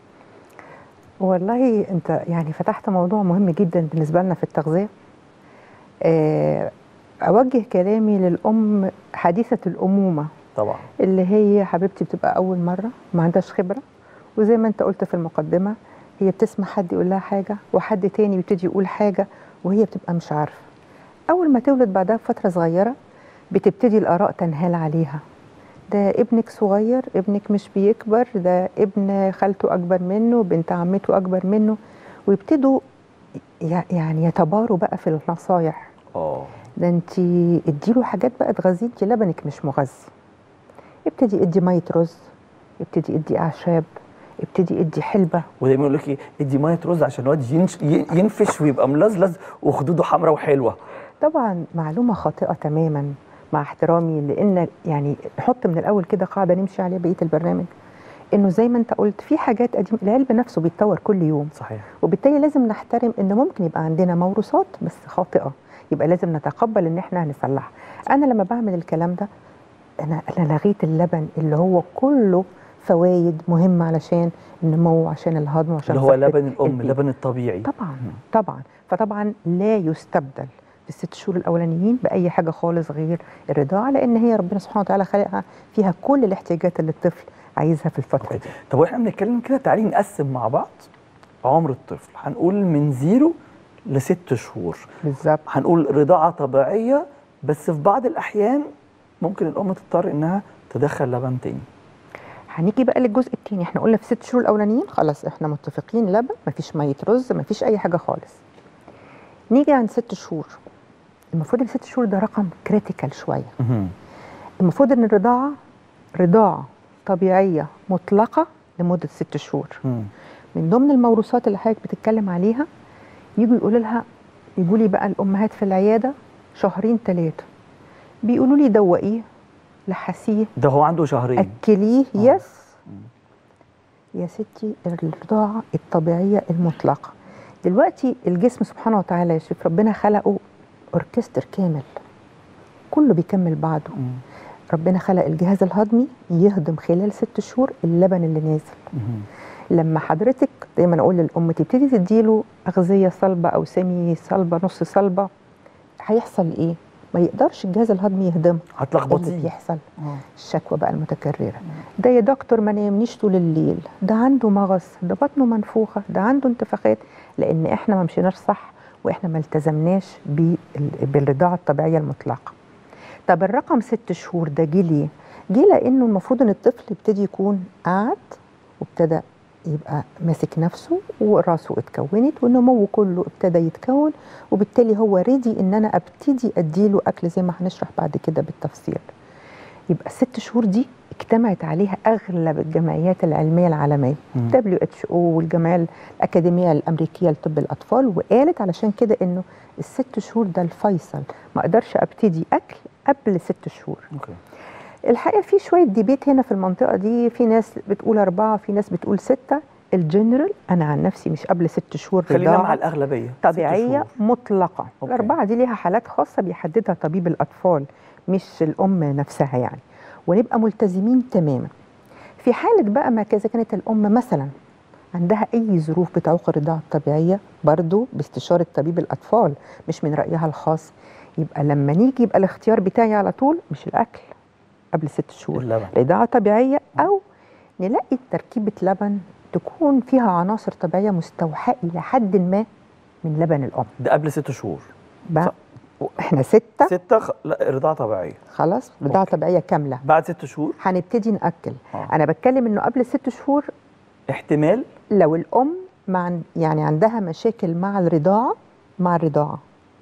Speaker 7: والله انت يعني فتحت موضوع مهم جدا بالنسبه لنا في التغذيه آه، اوجه كلامي للام حديثه الامومه
Speaker 4: طبعا
Speaker 7: اللي هي حبيبتي بتبقى اول مره ما عندهاش خبره وزي ما انت قلت في المقدمه هي بتسمع حد يقول لها حاجه وحد تاني بيبتدي يقول حاجه وهي بتبقى مش عارفه اول ما تولد بعدها بفتره صغيره بتبتدي الاراء تنهال عليها ده ابنك صغير ابنك مش بيكبر ده ابن خالته اكبر منه بنت عمته اكبر منه ويبتدوا ي- يعني يتباروا بقى في النصايح
Speaker 4: اه
Speaker 7: ده انت اديله حاجات بقى تغذيه انت لبنك مش مغذي ابتدي ادي ميه رز ابتدي ادي اعشاب ابتدي ادي حلبه
Speaker 4: ودايما يقول لك ايه ادي ميه رز عشان الواد ينش- ي- ينفش ويبقى ملزلز وخدوده حمراء وحلوه
Speaker 7: طبعا معلومه خاطئه تماما مع احترامي لان يعني نحط من الاول كده قاعده نمشي عليها بقيه البرنامج انه زي ما انت قلت في حاجات قديم العلم نفسه بيتطور كل يوم
Speaker 4: صحيح
Speaker 7: وبالتالي لازم نحترم ان ممكن يبقى عندنا موروثات بس خاطئه يبقى لازم نتقبل ان احنا هنصلحها انا لما بعمل الكلام ده انا انا لغيت اللبن اللي هو كله فوائد مهمه علشان النمو عشان الهضم وعشان
Speaker 4: اللي هو
Speaker 7: صحة
Speaker 4: لبن الام
Speaker 7: البيبي.
Speaker 4: اللبن الطبيعي
Speaker 7: طبعا طبعا فطبعا لا يستبدل في الست شهور الاولانيين باي حاجه خالص غير الرضاعه لان هي ربنا سبحانه وتعالى خلقها فيها كل الاحتياجات اللي الطفل عايزها في الفتره دي
Speaker 4: طب واحنا بنتكلم كده تعالي نقسم مع بعض عمر الطفل هنقول من زيرو لست شهور
Speaker 7: بالظبط
Speaker 4: هنقول رضاعه طبيعيه بس في بعض الاحيان ممكن الام تضطر انها تدخل لبن تاني
Speaker 7: هنيجي بقى للجزء التاني احنا قلنا في ست شهور الاولانيين خلاص احنا متفقين لبن مفيش ميه رز مفيش اي حاجه خالص نيجي عند ست شهور المفروض الست شهور ده رقم كريتيكال شويه
Speaker 4: مهم.
Speaker 7: المفروض ان الرضاعه رضاعه طبيعيه مطلقه لمده ست شهور
Speaker 4: مم.
Speaker 7: من ضمن الموروثات اللي حضرتك بتتكلم عليها يجوا يقولوا لها يجوا لي بقى الامهات في العياده شهرين ثلاثه بيقولوا لي دوقيه لحسيه
Speaker 4: ده هو عنده شهرين
Speaker 7: اكليه يس يا ستي الرضاعه الطبيعيه المطلقه دلوقتي الجسم سبحانه وتعالى يا شيخ ربنا خلقه اوركستر كامل كله بيكمل بعضه
Speaker 4: مم.
Speaker 7: ربنا خلق الجهاز الهضمي يهضم خلال ست شهور اللبن اللي نازل
Speaker 4: مهم.
Speaker 7: لما حضرتك دايما اقول للام تبتدي تديله اغذيه صلبه او سيمي صلبه نص صلبه هيحصل ايه؟ ما يقدرش الجهاز الهضمي يهضمها إيه اللي
Speaker 4: هتلخبطيه
Speaker 7: بيحصل
Speaker 4: آه.
Speaker 7: الشكوى بقى المتكرره ده يا دكتور ما نامنيش طول الليل ده عنده مغص ده بطنه منفوخه ده عنده انتفاخات لان احنا ما مشيناش صح واحنا ما التزمناش بال- بالرضاعه الطبيعيه المطلقه طب الرقم ست شهور ده جه ليه؟ جه لانه المفروض ان الطفل يبتدي يكون قاعد وابتدى يبقى ماسك نفسه وراسه اتكونت والنمو كله ابتدى يتكون وبالتالي هو ريدي ان انا ابتدي اديله اكل زي ما هنشرح بعد كده بالتفصيل يبقى الست شهور دي اجتمعت عليها اغلب الجمعيات العلميه العالميه
Speaker 4: مم.
Speaker 7: دبليو اتش او والجمعيه الاكاديميه الامريكيه لطب الاطفال وقالت علشان كده انه الست شهور ده الفيصل ما اقدرش ابتدي اكل قبل ست شهور
Speaker 4: اوكي
Speaker 7: الحقيقه في شويه ديبيت هنا في المنطقه دي في ناس بتقول اربعه في ناس بتقول سته الجنرال انا عن نفسي مش قبل ست شهور
Speaker 4: خلينا
Speaker 7: رضاعة
Speaker 4: مع الاغلبيه ست
Speaker 7: طبيعيه
Speaker 4: شهور.
Speaker 7: مطلقه
Speaker 4: أوكي.
Speaker 7: الاربعه دي ليها حالات خاصه بيحددها طبيب الاطفال مش الام نفسها يعني ونبقى ملتزمين تماما في حاله بقى ما كذا كانت الام مثلا عندها اي ظروف بتعوق الرضاعه الطبيعيه برضو باستشاره طبيب الاطفال مش من رايها الخاص يبقى لما نيجي يبقى الاختيار بتاعي على طول مش الاكل قبل ست شهور
Speaker 4: اللبن
Speaker 7: رضاعة طبيعية أو نلاقي تركيبة لبن تكون فيها عناصر طبيعية مستوحاة إلى حد ما من لبن الأم
Speaker 4: ده قبل ست شهور
Speaker 7: بقى احنا ستة
Speaker 4: ستة خ... لا رضاعة طبيعية
Speaker 7: خلاص رضاعة
Speaker 4: أوكي.
Speaker 7: طبيعية كاملة
Speaker 4: بعد ست شهور
Speaker 7: هنبتدي نأكل
Speaker 4: آه.
Speaker 7: أنا بتكلم إنه قبل ست شهور
Speaker 4: احتمال
Speaker 7: لو الأم مع يعني عندها مشاكل مع الرضاعة مع الرضاعة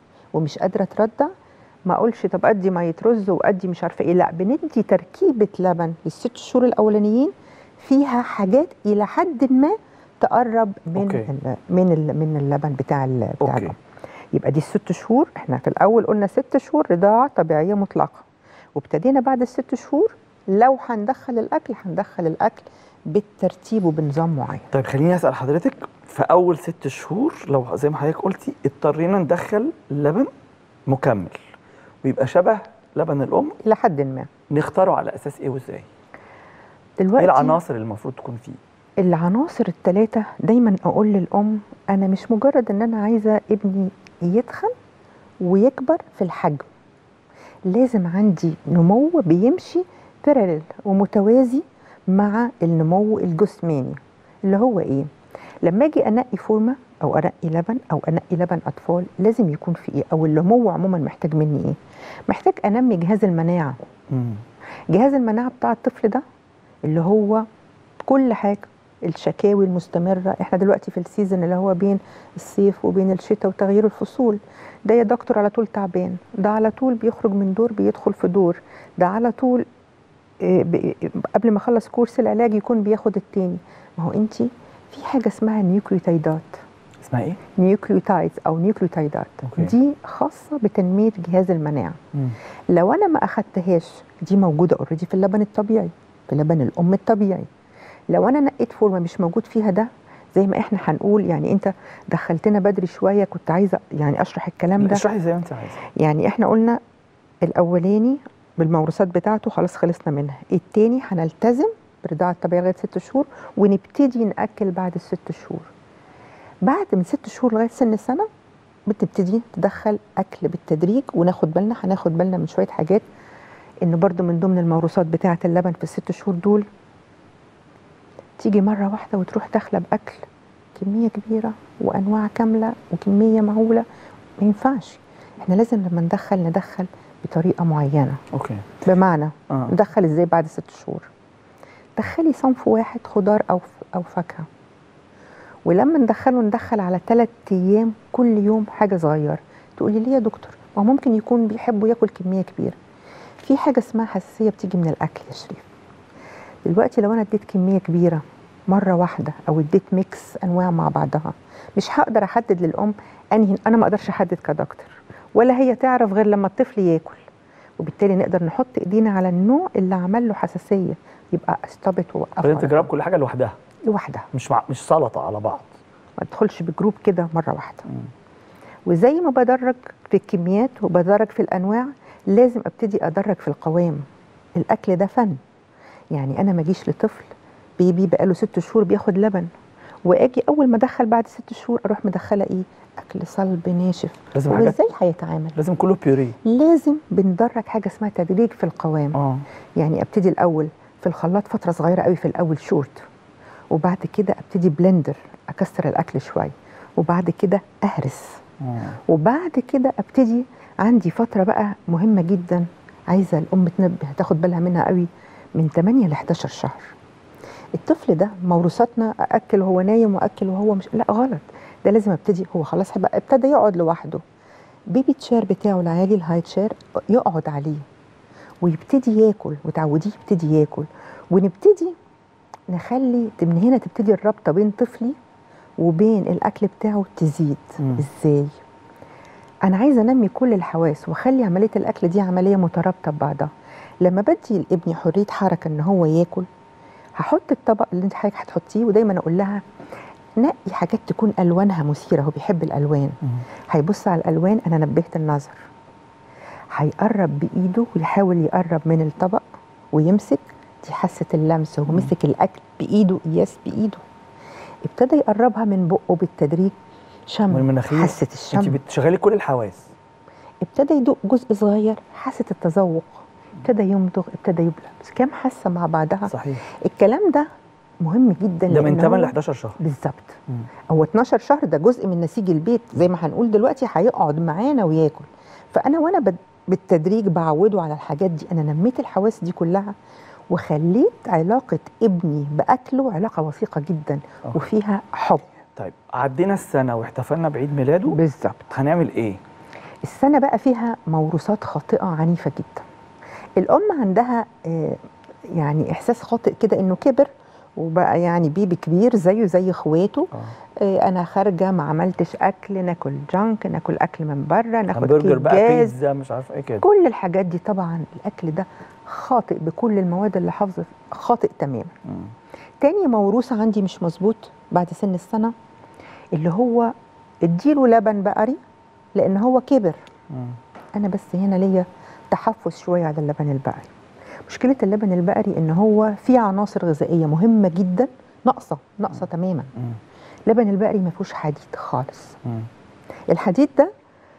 Speaker 7: ومش قادرة ترضع ما اقولش طب ادي ميه رز وادي مش عارفه ايه لا بندي تركيبه لبن للست شهور الاولانيين فيها حاجات الى حد ما تقرب من
Speaker 4: أوكي.
Speaker 7: ال من ال من اللبن بتاع ال بتاع
Speaker 4: أوكي.
Speaker 7: الأم. يبقى دي الست شهور احنا في الاول قلنا ست شهور رضاعه طبيعيه مطلقه وابتدينا بعد الست شهور لو هندخل الاكل هندخل الاكل بالترتيب وبنظام معين
Speaker 4: طيب خليني اسال حضرتك في اول ست شهور لو زي ما حضرتك قلتي اضطرينا ندخل لبن مكمل ويبقى شبه لبن الام
Speaker 7: الى حد ما
Speaker 4: نختاره على اساس ايه وازاي؟ ايه
Speaker 7: دلوقتي
Speaker 4: العناصر اللي المفروض تكون فيه؟
Speaker 7: العناصر الثلاثة دايما أقول للأم أنا مش مجرد إن أنا عايزة ابني يتخن ويكبر في الحجم لازم عندي نمو بيمشي بارلل ومتوازي مع النمو الجسماني اللي هو إيه؟ لما أجي أنقي فورمة أو أنقي لبن أو أنقي لبن أطفال لازم يكون في إيه؟ أو النمو عموما محتاج مني إيه؟ محتاج أنمي جهاز المناعة
Speaker 4: مم.
Speaker 7: جهاز المناعه بتاع الطفل ده اللي هو كل حاجه الشكاوي المستمره احنا دلوقتي في السيزون اللي هو بين الصيف وبين الشتاء وتغيير الفصول ده يا دكتور على طول تعبان ده على طول بيخرج من دور بيدخل في دور ده على طول آه، ب- قبل ما يخلص كورس العلاج يكون بياخد التاني ما هو انت في حاجه اسمها نيوكليوتايدات
Speaker 4: اسمها ايه؟
Speaker 7: نيوكليوتايدز او نيوكليوتايدات
Speaker 4: أوكي.
Speaker 7: دي خاصه بتنميه جهاز المناعه
Speaker 4: مم.
Speaker 7: لو انا ما اخدتهاش دي موجوده اوريدي في اللبن الطبيعي في لبن الام الطبيعي لو انا نقيت فورمه مش موجود فيها ده زي ما احنا هنقول يعني انت دخلتنا بدري شويه كنت عايزه يعني اشرح الكلام ده
Speaker 4: اشرحي زي ما انت عايزه
Speaker 7: يعني احنا قلنا الاولاني بالموروثات بتاعته خلاص خلصنا منها التاني هنلتزم بالرضاعه الطبيعيه لغايه ست شهور ونبتدي ناكل بعد الست شهور بعد من ست شهور لغايه سن سنه بتبتدي تدخل اكل بالتدريج وناخد بالنا هناخد بالنا من شويه حاجات ان برضو من ضمن الموروثات بتاعه اللبن في الست شهور دول تيجي مره واحده وتروح داخله باكل كميه كبيره وانواع كامله وكميه مهوله ما ينفعش احنا لازم لما ندخل ندخل بطريقه معينه
Speaker 4: اوكي
Speaker 7: بمعنى
Speaker 4: اه
Speaker 7: ندخل ازاي بعد ست شهور دخلي صنف واحد خضار او او فاكهه ولما ندخله ندخل على ثلاث ايام كل يوم حاجه صغيره تقولي ليه يا دكتور ما هو ممكن يكون بيحب ياكل كميه كبيره في حاجه اسمها حساسيه بتيجي من الاكل يا شريف دلوقتي لو انا اديت كميه كبيره مره واحده او اديت ميكس انواع مع بعضها مش هقدر احدد للام انهي انا ما اقدرش احدد كدكتور ولا هي تعرف غير لما الطفل ياكل وبالتالي نقدر نحط ايدينا على النوع اللي عمل له حساسيه يبقى استبت ووقفه
Speaker 4: خلينا
Speaker 7: على
Speaker 4: تجرب
Speaker 7: طول.
Speaker 4: كل حاجه لوحدها
Speaker 7: لوحدها
Speaker 4: مش مع... مش سلطه على بعض
Speaker 7: ما تدخلش بجروب كده مره واحده وزي ما بدرج في الكميات وبدرج في الانواع لازم ابتدي ادرج في القوام الاكل ده فن يعني انا ما اجيش لطفل بيبي بقاله ست شهور بياخد لبن واجي اول ما ادخل بعد ست شهور اروح مدخله ايه اكل صلب ناشف
Speaker 4: لازم حاجات
Speaker 7: وازاي هيتعامل
Speaker 4: لازم كله بيوري
Speaker 7: لازم بندرج حاجه اسمها تدريج في القوام
Speaker 4: اه
Speaker 7: يعني ابتدي الاول في الخلاط فتره صغيره قوي في الاول شورت وبعد كده ابتدي بلندر اكسر الاكل شويه وبعد كده اهرس
Speaker 4: آه.
Speaker 7: وبعد كده ابتدي عندي فتره بقى مهمه جدا عايزه الام تنبه تاخد بالها منها قوي من 8 ل 11 شهر الطفل ده موروثاتنا اكل وهو نايم واكل وهو مش لا غلط ده لازم ابتدي هو خلاص هيبقى ابتدى يقعد لوحده بيبي تشير بتاعه العالي الهاي تشير يقعد عليه ويبتدي ياكل وتعوديه يبتدي ياكل ونبتدي نخلي من هنا تبتدي الرابطه بين طفلي وبين الاكل بتاعه تزيد
Speaker 4: مم.
Speaker 7: ازاي انا عايزه انمي كل الحواس واخلي عمليه الاكل دي عمليه مترابطه ببعضها لما بدي لابني حريه حركه ان هو ياكل هحط الطبق اللي انت حضرتك هتحطيه ودايما اقول لها نقي حاجات تكون الوانها مثيره هو بيحب الالوان
Speaker 4: مم.
Speaker 7: هيبص على الالوان انا نبهت النظر هيقرب بايده ويحاول يقرب من الطبق ويمسك دي حاسه اللمس هو مسك الاكل بايده قياس بايده ابتدى يقربها من بقه بالتدريج شم
Speaker 4: من المناخير
Speaker 7: حاسه
Speaker 4: انت
Speaker 7: الشم
Speaker 4: بتشغلي كل الحواس
Speaker 7: ابتدى يدوق جزء صغير حاسه التذوق ابتدى يمضغ ابتدى يبلع بس كام حاسه مع بعضها
Speaker 4: صحيح
Speaker 7: الكلام ده مهم جدا
Speaker 4: ده من
Speaker 7: لأن
Speaker 4: 8 ل
Speaker 7: هو-
Speaker 4: 11 شهر
Speaker 7: بالظبط
Speaker 4: مم.
Speaker 7: هو 12 شهر ده جزء من نسيج البيت زي ما هنقول دلوقتي هيقعد معانا وياكل فانا وانا بد- بالتدريج بعوده على الحاجات دي انا نميت الحواس دي كلها وخليت علاقه ابني باكله علاقه وثيقه جدا
Speaker 4: أوكي.
Speaker 7: وفيها حب
Speaker 4: طيب عدينا السنه واحتفلنا بعيد ميلاده
Speaker 7: بالظبط
Speaker 4: هنعمل ايه؟
Speaker 7: السنه بقى فيها موروثات خاطئه عنيفه جدا الام عندها آه، يعني احساس خاطئ كده انه كبر وبقى يعني بيبي كبير زيه زي اخواته
Speaker 4: اه
Speaker 7: آه، انا خارجه ما عملتش اكل ناكل جانك ناكل اكل من بره ناخد
Speaker 4: همبرجر
Speaker 7: كيك
Speaker 4: بقى
Speaker 7: جاز
Speaker 4: بيتزا مش عارف ايه كده
Speaker 7: كل الحاجات دي طبعا الاكل ده خاطئ بكل المواد اللي حافظه خاطئ تماما
Speaker 4: مم.
Speaker 7: تاني موروث عندي مش مظبوط بعد سن السنه اللي هو اديله لبن بقري لان هو كبر
Speaker 4: مم.
Speaker 7: انا بس هنا ليا تحفظ شويه على اللبن البقري مشكله اللبن البقري ان هو فيه عناصر غذائيه مهمه جدا ناقصه ناقصه تماما
Speaker 4: مم.
Speaker 7: اللبن البقري ما فيهوش حديد خالص
Speaker 4: مم.
Speaker 7: الحديد ده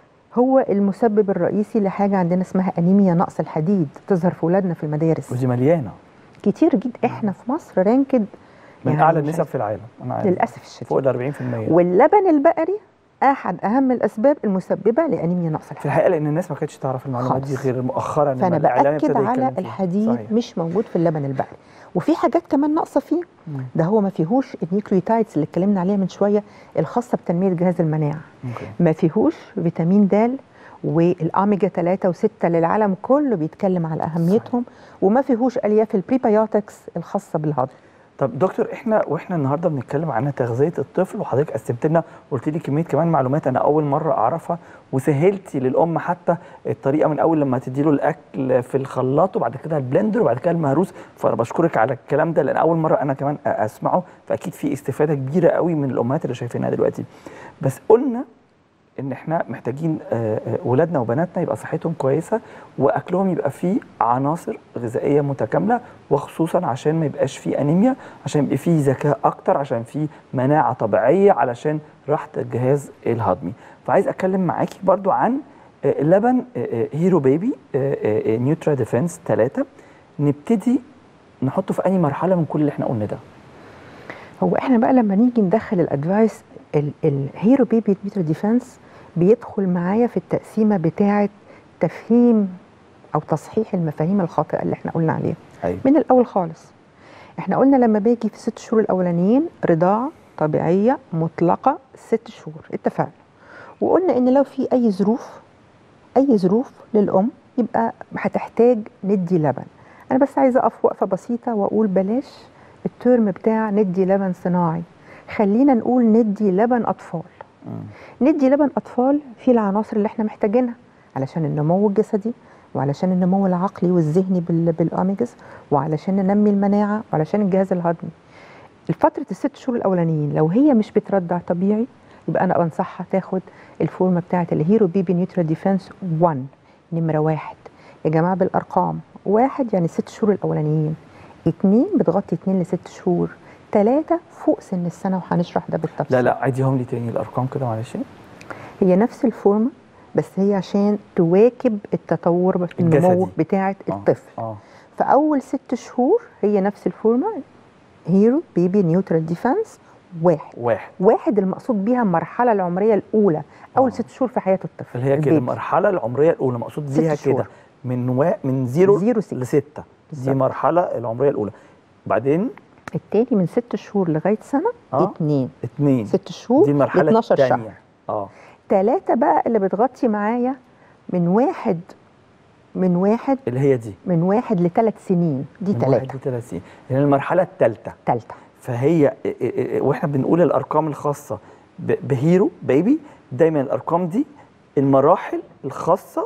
Speaker 7: هو المسبب الرئيسي لحاجه عندنا اسمها انيميا نقص الحديد تظهر في ولادنا في المدارس
Speaker 4: ودي مليانه
Speaker 7: كتير جدا احنا في مصر رانكد
Speaker 4: من
Speaker 7: يعني
Speaker 4: اعلى
Speaker 7: مش
Speaker 4: النسب في العالم انا عارف
Speaker 7: للاسف الشديد
Speaker 4: فوق ال 40%
Speaker 7: واللبن البقري احد اهم الاسباب المسببه لانيميا نقص
Speaker 4: في
Speaker 7: الحديد
Speaker 4: الحقيقه لان الناس ما كانتش تعرف المعلومات دي
Speaker 7: خالص.
Speaker 4: غير مؤخرا لما
Speaker 7: فانا
Speaker 4: الإعلام
Speaker 7: باكد
Speaker 4: ابتدى
Speaker 7: على
Speaker 4: يتكلم فيها.
Speaker 7: الحديد
Speaker 4: صحيح.
Speaker 7: مش موجود في اللبن البقري وفي حاجات كمان ناقصه فيه
Speaker 4: مم.
Speaker 7: ده هو ما فيهوش النيوكليوتايدز اللي اتكلمنا عليها من شويه الخاصه بتنميه جهاز المناعه
Speaker 4: أوكي.
Speaker 7: ما فيهوش فيتامين د والاوميجا 3 و6 للعالم كله بيتكلم على اهميتهم وما فيهوش الياف البريبيوتكس الخاصه بالهضم
Speaker 4: طب دكتور احنا واحنا النهارده بنتكلم عن تغذيه الطفل وحضرتك قسمت لنا قلت لي كميه كمان معلومات انا اول مره اعرفها وسهلتي للام حتى الطريقه من اول لما تدي له الاكل في الخلاط وبعد كده البلندر وبعد كده المهروس فانا بشكرك على الكلام ده لان اول مره انا كمان اسمعه فاكيد في استفاده كبيره قوي من الامهات اللي شايفينها دلوقتي بس قلنا ان احنا محتاجين آه، آه، ولادنا وبناتنا يبقى صحتهم كويسه واكلهم يبقى فيه عناصر غذائيه متكامله وخصوصا عشان ما يبقاش فيه انيميا عشان يبقى فيه ذكاء اكتر عشان فيه مناعه طبيعيه علشان راحه الجهاز الهضمي فعايز اتكلم معاكي برضو عن آه، لبن آه، آه، هيرو بيبي آه، آه، آه، نيوترا ديفنس 3 نبتدي نحطه في اي مرحله من كل اللي احنا قلنا ده
Speaker 7: هو احنا بقى لما نيجي ندخل الادفايس ال- الهيرو بيبي ميتر ديفense بيدخل معايا في التقسيمه بتاعه تفهيم او تصحيح المفاهيم الخاطئه اللي احنا قلنا عليها
Speaker 4: ايوه
Speaker 7: من الاول خالص احنا قلنا لما باجي في الست شهور الاولانيين رضاعه طبيعيه مطلقه ست شهور اتفقنا وقلنا ان لو في اي ظروف اي ظروف للام يبقى هتحتاج ندي لبن انا بس عايزه اقف وقفه بسيطه واقول بلاش الترم بتاع ندي لبن صناعي خلينا نقول ندي لبن اطفال ندي لبن اطفال فيه العناصر اللي احنا محتاجينها علشان النمو الجسدي وعلشان النمو العقلي والذهني بال- بالاوميجاز وعلشان ننمي المناعه وعلشان الجهاز الهضمي الفترة الست شهور الأولانيين لو هي مش بترضع طبيعي يبقى أنا بنصحها تاخد الفورمة بتاعة الهيرو بيبي نيوترال ديفense 1 نمرة واحد يا جماعة بالأرقام واحد يعني ست شهور الأولانيين اتنين بتغطي اتنين لست شهور تلاتة فوق سن السنة وهنشرح ده بالتفصيل
Speaker 4: لا لا عيديهم لي تاني الارقام كده معلش
Speaker 7: هي نفس الفورمة بس هي عشان تواكب التطور النمو
Speaker 4: الجسدي.
Speaker 7: بتاعة
Speaker 4: آه،
Speaker 7: الطفل
Speaker 4: اه
Speaker 7: فأول ست شهور هي نفس الفورمة هيرو بيبي نيوترال ديفense واحد
Speaker 4: واحد
Speaker 7: واحد المقصود بيها المرحله العمريه الاولى اول
Speaker 4: آه.
Speaker 7: ست شهور في حياه الطفل
Speaker 4: اللي هي كده
Speaker 7: البيبي.
Speaker 4: المرحله العمريه الاولى مقصود
Speaker 7: ست
Speaker 4: بيها
Speaker 7: شهور.
Speaker 4: كده من و... من زيرو,
Speaker 7: زيرو ستة.
Speaker 4: لستة دي
Speaker 7: بالظبط.
Speaker 4: مرحله العمريه الاولى بعدين
Speaker 7: التاني من ست شهور لغايه سنه
Speaker 4: آه.
Speaker 7: اتنين
Speaker 4: اتنين
Speaker 7: ست شهور
Speaker 4: دي المرحله
Speaker 7: 12 شهر
Speaker 4: الثانيه اه
Speaker 7: تلاتة بقى اللي بتغطي معايا من واحد من واحد
Speaker 4: اللي هي دي
Speaker 7: من واحد لثلاث سنين دي
Speaker 4: من واحد
Speaker 7: تلاتة
Speaker 4: لثلاث سنين اللي هي المرحله الثالثه
Speaker 7: تالتة
Speaker 4: فهي إ- إ- إ- واحنا بنقول الارقام الخاصه ب- بهيرو بيبي دايما الارقام دي المراحل الخاصه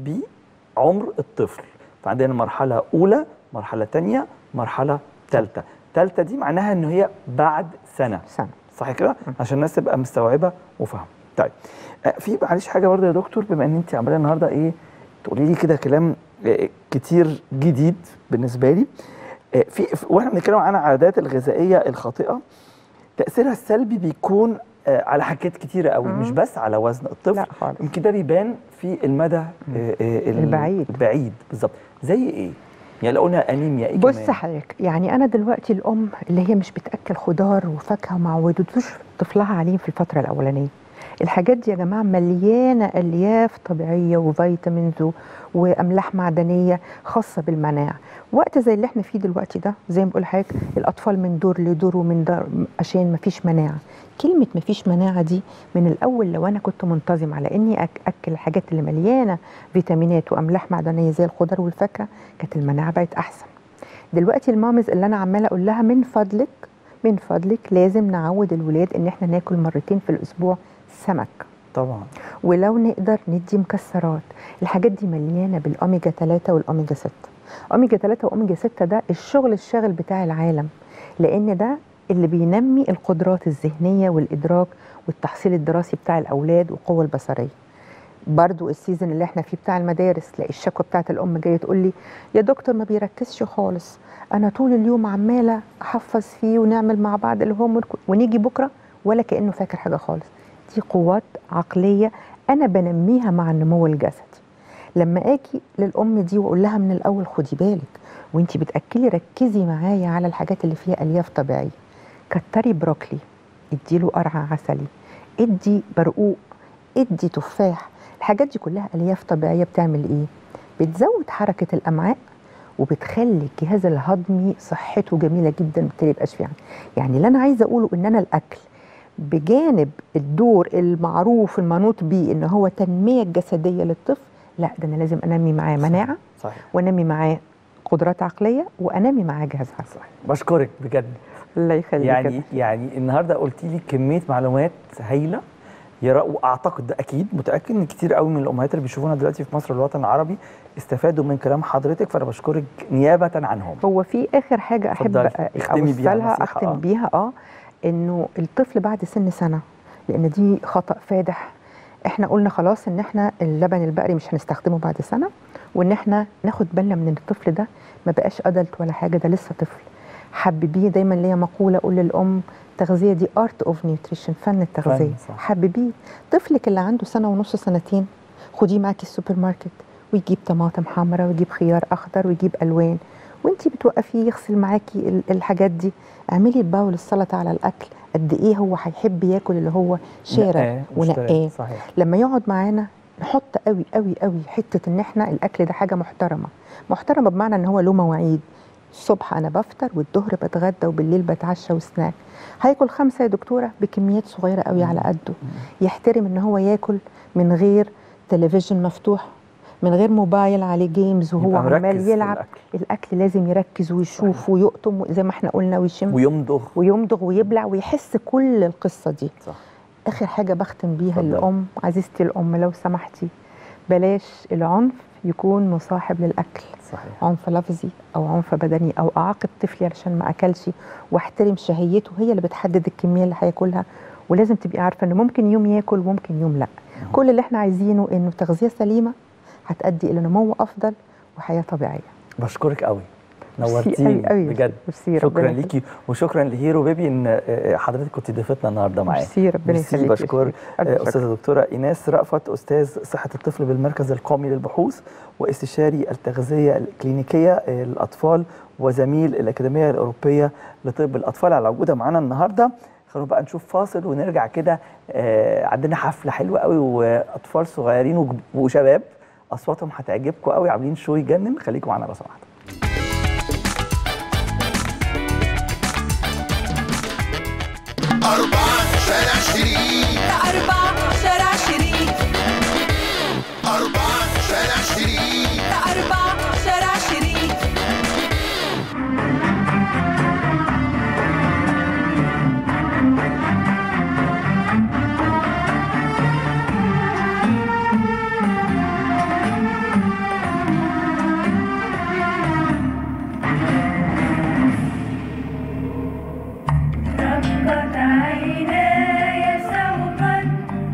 Speaker 4: بعمر الطفل فعندنا مرحله اولى مرحله ثانيه مرحله ثالثه ثالثه دي معناها ان هي بعد سنه
Speaker 7: سنة
Speaker 4: صح كده عشان الناس تبقى مستوعبه وفاهمه طيب آه، في معلش حاجه برضه يا دكتور بما ان انت عماله النهارده ايه تقولي لي كده كلام آه، كتير جديد بالنسبه لي آه، في في- واحنا بنتكلم عن العادات الغذائيه الخاطئه تاثيرها السلبي بيكون آه، على حاجات كتيره قوي مش بس على وزن الطفل
Speaker 7: لا خالص.
Speaker 4: يمكن ده بيبان في المدى آه، آه، ال-
Speaker 7: البعيد.
Speaker 4: البعيد بالظبط زي ايه يعني لو قلنا انيميا ايه
Speaker 7: بص
Speaker 4: كمان؟
Speaker 7: حضرتك يعني انا دلوقتي الام اللي هي مش بتاكل خضار وفاكهه وما عودتوش طفلها عليه في الفتره الاولانيه الحاجات دي يا جماعه مليانه الياف طبيعيه وفيتامينز و- واملاح معدنيه خاصه بالمناعه وقت زي اللي احنا فيه دلوقتي ده زي ما بقول لحضرتك الاطفال من دور لدور ومن دار عشان ما فيش مناعه كلمه ما فيش مناعه دي من الاول لو انا كنت منتظم على اني أك- اكل الحاجات اللي مليانه فيتامينات واملاح معدنيه زي الخضار والفاكهه كانت المناعه بقت احسن دلوقتي المامز اللي انا عماله اقول لها من فضلك من فضلك لازم نعود الولاد ان احنا ناكل مرتين في الاسبوع سمك
Speaker 4: طبعا
Speaker 7: ولو نقدر ندي مكسرات الحاجات دي مليانه بالاوميجا 3 والاوميجا 6 اوميجا 3 واوميجا 6 ده الشغل الشاغل بتاع العالم لان ده اللي بينمي القدرات الذهنيه والادراك والتحصيل الدراسي بتاع الاولاد والقوه البصريه برضو السيزون اللي احنا فيه بتاع المدارس تلاقي الشكوى بتاعت الام جايه تقول لي يا دكتور ما بيركزش خالص انا طول اليوم عماله احفظ فيه ونعمل مع بعض الهوم ونيجي بكره ولا كانه فاكر حاجه خالص دي قوات عقليه انا بنميها مع النمو الجسدي لما اجي للام دي واقول لها من الاول خدي بالك وانتي بتاكلي ركزي معايا على الحاجات اللي فيها الياف طبيعيه كتري بروكلي اديله قرع عسلي ادي برقوق ادي تفاح الحاجات دي كلها الياف طبيعيه بتعمل ايه بتزود حركه الامعاء وبتخلي الجهاز الهضمي صحته جميله جدا بالتالي يبقاش فيه يعني اللي انا عايزه اقوله ان انا الاكل بجانب الدور المعروف المنوط بيه ان هو تنميه الجسديه للطفل لا ده انا لازم انمي معاه مناعه
Speaker 4: صحيح
Speaker 7: وانمي معاه قدرات عقليه وانمي معاه جهاز هضمي
Speaker 4: بشكرك بجد
Speaker 7: الله يخليك
Speaker 4: يعني
Speaker 7: كده.
Speaker 4: يعني النهارده قلت لي كميه معلومات هايله يرى واعتقد ده اكيد متاكد ان كتير قوي من الامهات اللي بيشوفونا دلوقتي في مصر والوطن العربي استفادوا من كلام حضرتك فانا بشكرك نيابه عنهم
Speaker 7: هو في اخر حاجه احب
Speaker 4: اتفضلي. اختمي بيها
Speaker 7: اوصلها
Speaker 4: نصيحة،
Speaker 7: اختم
Speaker 4: آه.
Speaker 7: بيها اه انه الطفل بعد سن سنه لان دي خطا فادح احنا قلنا خلاص ان احنا اللبن البقري مش هنستخدمه بعد سنه وان احنا ناخد بالنا من ان الطفل ده ما بقاش ادلت ولا حاجه ده لسه طفل حببيه دايما ليا مقوله اقول للام التغذيه دي ارت اوف نيوتريشن فن التغذيه
Speaker 4: فن، صح.
Speaker 7: حببيه طفلك اللي عنده سنه ونص سنتين خديه معاكي السوبر ماركت ويجيب طماطم حمراء ويجيب خيار اخضر ويجيب الوان وانتي بتوقفيه يغسل معاكي ال- الحاجات دي اعملي باول السلطه على الاكل قد ايه هو هيحب ياكل اللي هو شارع
Speaker 4: نقاه واشتراه.
Speaker 7: ونقاه
Speaker 4: صحيح
Speaker 7: لما يقعد معانا نحط قوي قوي قوي حته ان احنا الاكل ده حاجه محترمه محترمه بمعنى ان هو له مواعيد الصبح انا بفطر والظهر بتغدى وبالليل بتعشى وسناك هياكل خمسه يا دكتوره بكميات صغيره قوي على قده يحترم ان هو ياكل من غير تلفزيون مفتوح من غير موبايل عليه جيمز وهو
Speaker 4: يبقى مركز
Speaker 7: عمال
Speaker 4: في
Speaker 7: يلعب
Speaker 4: الأكل.
Speaker 7: الاكل لازم يركز ويشوف ويقطم زي ما احنا قلنا ويشم
Speaker 4: ويمضغ
Speaker 7: ويمضغ ويبلع ويحس كل القصه دي
Speaker 4: صح
Speaker 7: اخر حاجه بختم بيها
Speaker 4: اتفضلي.
Speaker 7: الام عزيزتي الام لو سمحتي بلاش العنف يكون مصاحب للاكل
Speaker 4: صحيح
Speaker 7: عنف لفظي او عنف بدني او اعاقب طفلي علشان ما اكلش واحترم شهيته هي اللي بتحدد الكميه اللي هياكلها ولازم تبقي عارفه ان ممكن يوم ياكل وممكن يوم لا كل اللي احنا عايزينه انه تغذيه سليمه هتؤدي الى نمو افضل وحياه طبيعيه
Speaker 4: بشكرك قوي
Speaker 7: ميرسي
Speaker 4: نورتيني
Speaker 7: أوي أوي.
Speaker 4: بجد
Speaker 7: ميرسي،
Speaker 4: شكرا
Speaker 7: ربنا
Speaker 4: ليكي وشكرا لهيرو بيبي ان آه، حضرتك كنت ضيفتنا النهارده معايا
Speaker 7: ميرسي، ربنا
Speaker 4: ميرسي،
Speaker 7: يخليكي.
Speaker 4: بشكر
Speaker 7: ألف
Speaker 4: آه،
Speaker 7: شكر.
Speaker 4: استاذه دكتوره ايناس رأفت استاذ صحه الطفل بالمركز القومي للبحوث واستشاري التغذيه الكلينيكيه آه، للاطفال وزميل الاكاديميه الاوروبيه لطب الاطفال على وجودها معانا النهارده خلونا بقى نشوف فاصل ونرجع كده آه، عندنا حفله حلوه قوي واطفال صغيرين وج- وشباب اصواتهم هتعجبكم قوي عاملين شو يجنن خليكم معانا لو سمحتوا
Speaker 2: أربعة شارع شريف
Speaker 3: أربعة شارع شريف
Speaker 2: أربعة شارع شريف
Speaker 3: أربعة شارع شريف
Speaker 8: رقت عيناي سوقا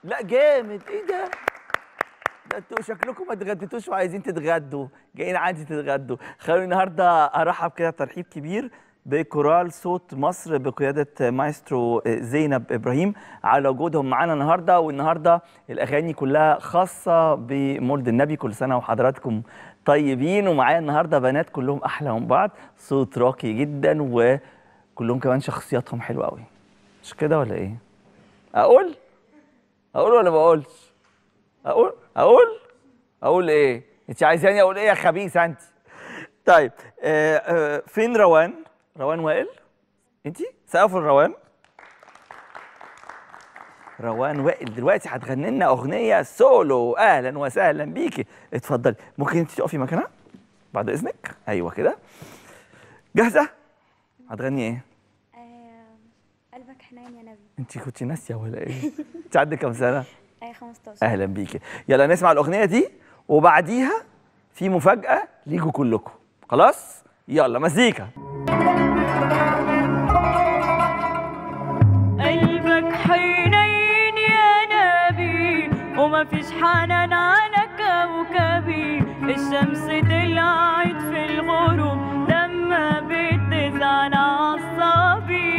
Speaker 4: لا جامد ايه ده ده انتوا شكلكم ما اتغديتوش وعايزين تتغدوا جايين عادي تتغدوا خلوني النهارده ارحب كده ترحيب كبير بكورال صوت مصر بقياده مايسترو زينب ابراهيم على وجودهم معانا النهارده والنهارده الاغاني كلها خاصه بمولد النبي كل سنه وحضراتكم طيبين ومعايا النهارده بنات كلهم احلى من بعض صوت راقي جدا وكلهم كمان شخصياتهم حلوه قوي مش كده ولا ايه اقول اقول ولا ما اقولش اقول اقول اقول ايه انت عايزاني اقول ايه يا خبيثه انت طيب آه آه فين روان روان وائل انت سقف الروان روان وائل دلوقتي هتغني لنا اغنيه سولو اهلا وسهلا بيكي اتفضلي ممكن انت تقفي مكانها بعد اذنك ايوه كده جاهزه هتغني ايه
Speaker 8: آه، قلبك حنين يا نبي
Speaker 4: انت كنت ناسيه ولا ايه انت عندك كام سنه
Speaker 8: آية 15
Speaker 4: اهلا بيكي يلا نسمع الاغنيه دي وبعديها في مفاجاه ليكوا كلكم خلاص يلا مزيكا
Speaker 9: قلبك حنين يا نبي وما فيش حنان على كوكبي الشمس طلعت في الغروب لما بتزعل عصبي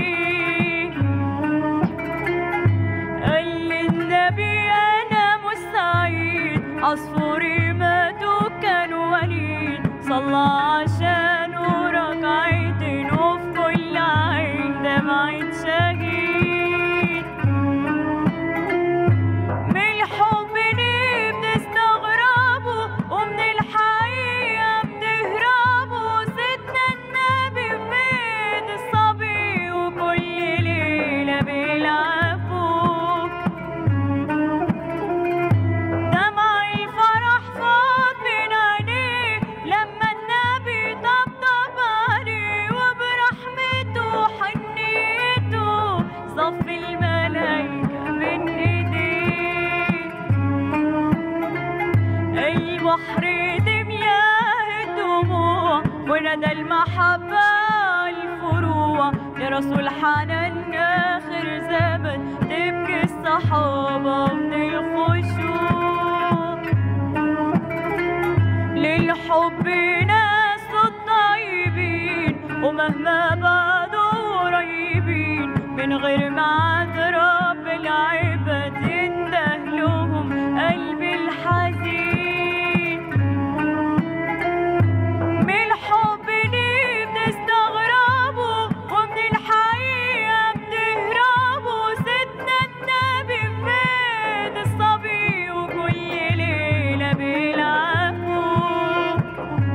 Speaker 9: قال لي النبي انا مش سعيد عصفوري ماتوا كانوا وليد صلى عشانه ركعتين وفي كل عين دمعة شهيد من الحب ليه بتستغربوا ومن الحقيقة بتهربوا سيدنا النبي في بيت الصبي وكل ليلة بيلعبوا دمع الفرح فاض من عينيه لما النبي طبطب عليه وبرحمته وحنيته صف الملايكة من ايديه البحر دمياه الدموع وندى المحبة الفروع لرسول حنان آخر زمن تبكي الصحابة من الخشوع للحب ناس الطيبين ومهما بعدوا قريبين من غير ميعاد رب العباد ينده لهم قلبي الحزين من الحب ليه بتستغربوا ومن الحقيقة بتهربوا سيدنا النبي في بيت الصبي وكل ليلة بيلعبوا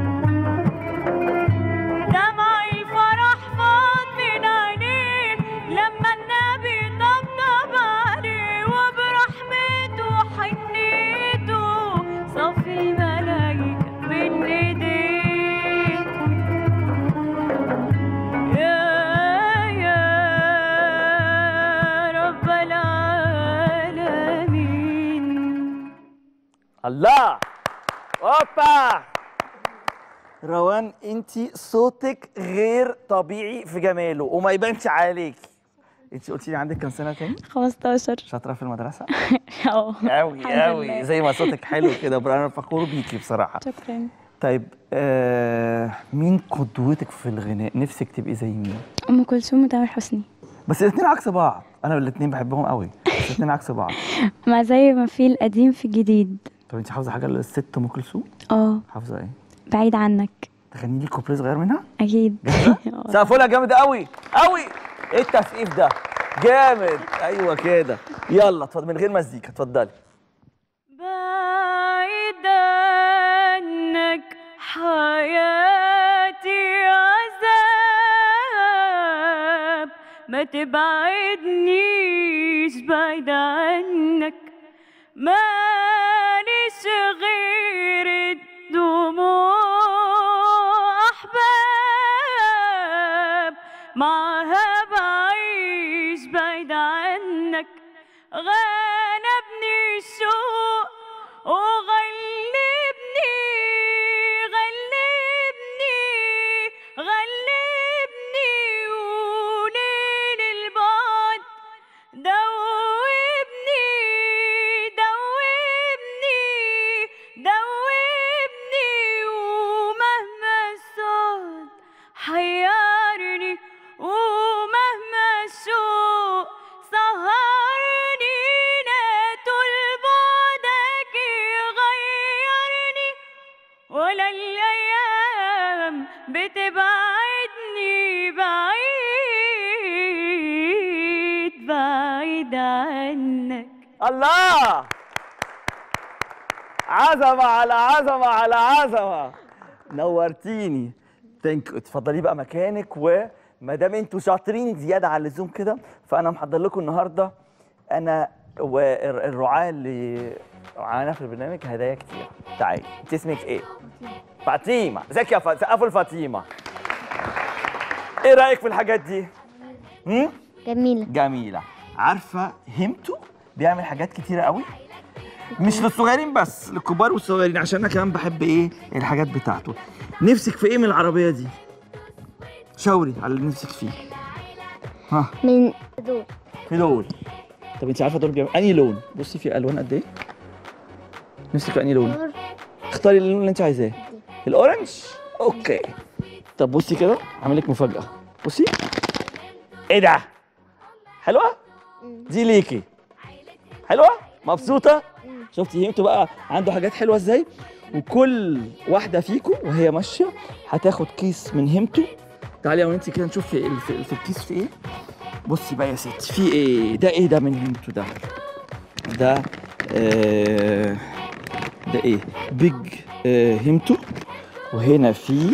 Speaker 9: دمع الفرح فاض من عينيه لما النبي طبطب عليه وبرحمته وحنيته صف الملايكة بين ايديه يا يا رب العالمين
Speaker 4: الله اوبا روان انت صوتك غير طبيعي في جماله وما يبانش عليكي انت قلتي لي عندك كام سنه تاني
Speaker 8: 15
Speaker 4: شاطره في المدرسه
Speaker 8: اه
Speaker 4: قوي
Speaker 8: الحمد
Speaker 4: قوي
Speaker 8: لله.
Speaker 4: زي ما صوتك حلو كده برا- انا فخور بيكي بصراحه
Speaker 8: شكرا
Speaker 4: طيب آه مين قدوتك في الغناء نفسك تبقي زي مين
Speaker 8: ام كلثوم وتامر حسني
Speaker 4: بس الاثنين عكس بعض انا الاثنين بحبهم قوي بس الاثنين عكس بعض
Speaker 8: مع زي ما في القديم في الجديد
Speaker 4: طب انت حافظه حاجه للست ام كلثوم
Speaker 8: اه
Speaker 4: حافظه ايه
Speaker 8: بعيد عنك
Speaker 4: تغني لي كوبليه صغير منها
Speaker 8: اكيد
Speaker 4: سقفولها جامد قوي قوي ايه التسقيف ده جامد ايوه كده يلا اتفضل من غير مزيكا اتفضلي
Speaker 9: بعيد عنك حياتي عذاب ما تبعدنيش بعيد عنك ماليش غير الدموع أحباب معها بعيش بعيد عنك غلبني الشوق وغلبني غلبني غلبني وليل البعد دوبني ولا الأيام بتبعدني بعيد بعيد عنك
Speaker 4: الله عظمة على عظمة على عظمة نورتيني ثانك اتفضلي بقى مكانك وما دام انتوا شاطرين زيادة على اللزوم كده فأنا محضر لكم النهاردة أنا والرعاة اللي معانا في البرنامج هدايا كتير تعالي انت اسمك ايه؟ فاطمة ازيك يا فاطمة سقفوا لفاطمة ايه رأيك في الحاجات دي؟ هم؟
Speaker 10: جميلة
Speaker 4: جميلة عارفة همتو بيعمل حاجات كتيرة قوي مش للصغيرين بس للكبار والصغيرين عشان انا كمان بحب ايه الحاجات بتاعته نفسك في ايه من العربية دي شاوري على اللي نفسك فيه ها
Speaker 10: من دول
Speaker 4: في دول طب انت عارفة دول بيعمل انهي لون بصي في الوان قد ايه نفسك في انهي لون اختاري اللون اللي انت عايزاه الاورنج اوكي طب بصي كده هعمل لك مفاجأة بصي ايه ده حلوة دي ليكي حلوة مبسوطة شفتي هيمتو بقى عنده حاجات حلوة ازاي وكل واحدة فيكم وهي ماشية هتاخد كيس من هيمتو تعالي يا وانت كده نشوف في, ال- في, في الكيس في ايه بصي بقى يا ستي في ايه ده ايه ده من هيمتو ده ده آه ده ايه بيج آه هيمتو وهنا في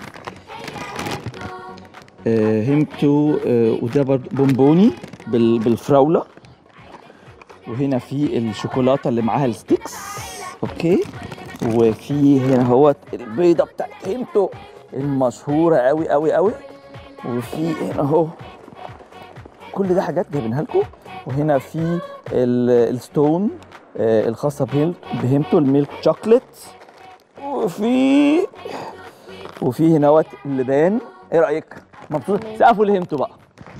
Speaker 4: آه هيمتو آه وده برضه بونبوني بال بالفراوله وهنا في الشوكولاته اللي معاها الستيكس اوكي وفي هنا هو البيضه بتاعت هيمتو المشهوره قوي قوي قوي وفي هنا اهو كل ده حاجات جايبينها لكم وهنا في ال- الستون آه، الخاصه بهيل- بهيمتو الميلك شوكليت وفي وفي هنا وقت اللبان ايه رايك مبسوط سقفوا لهمتوا بقى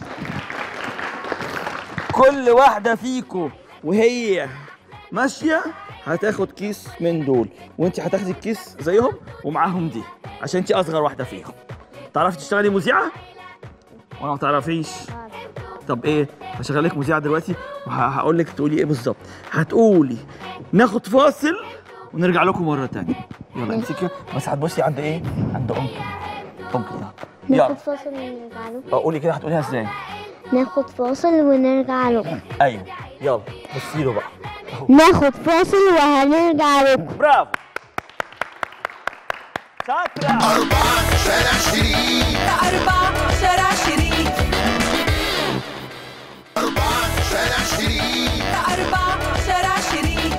Speaker 4: كل واحده فيكم وهي ماشيه هتاخد كيس من دول وانت هتاخدي الكيس زيهم ومعاهم دي عشان انت اصغر واحده فيهم تعرفي تشتغلي مذيعه ولا ما تعرفيش طب ايه هشغل لك مذيعه دلوقتي وهقول لك تقولي ايه بالظبط هتقولي ناخد فاصل ونرجع لكم مره تانية يلا امسكي بس هتبصي عند ايه عند انكل انكل ده يلا
Speaker 10: ناخد فاصل ونرجع له
Speaker 4: اه، قولي كده هتقوليها ازاي
Speaker 10: ناخد فاصل ونرجع له
Speaker 4: ايوه يلا بصي له بقى
Speaker 10: ناخد فاصل وهنرجع له
Speaker 4: برافو شاطره
Speaker 2: أربعة شارع شريك
Speaker 3: أربعة شارع شريك
Speaker 2: أربعة شارع شريك
Speaker 3: أربعة شارع شريك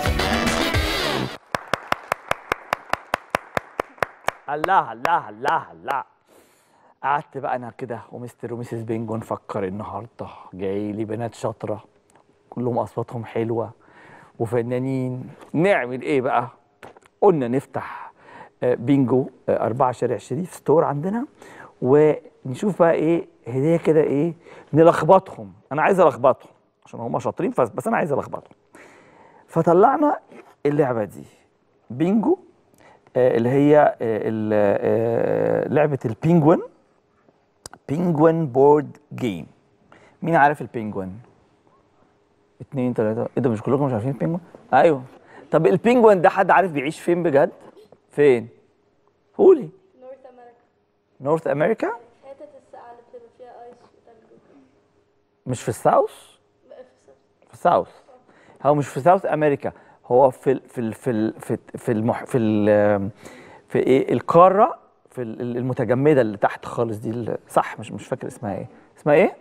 Speaker 4: الله الله الله الله قعدت بقى انا كده ومستر وميسيس بينجو نفكر النهارده جاي لي بنات شاطره كلهم اصواتهم حلوه وفنانين نعمل ايه بقى قلنا نفتح آه، بينجو آه، أربعة شارع شريف ستور عندنا ونشوف بقى ايه هديه كده ايه نلخبطهم انا عايز الخبطهم عشان هم شاطرين فس- بس انا عايز الخبطهم فطلعنا اللعبه دي بينجو آه، اللي هي آه، ال- آه، لعبه البينجوين بينجوين بورد جيم مين عارف البينجوين اتنين تلاتة ايه ده مش كلكم مش عارفين البينجوين ايوه طب البينجوين ده حد عارف بيعيش فين بجد فين قولي
Speaker 11: نورث امريكا
Speaker 4: نورث امريكا
Speaker 11: حتة الساعة اللي بتبقى فيها ايس وتلج
Speaker 4: مش في الساوث
Speaker 11: بقى في السبت
Speaker 4: في الساوث هو مش في ساوث امريكا هو في ال في ال في ال في في المح في ال في ايه القاره في ال- المتجمده اللي تحت خالص دي ال- صح مش مش فاكر اسمها ايه اسمها ايه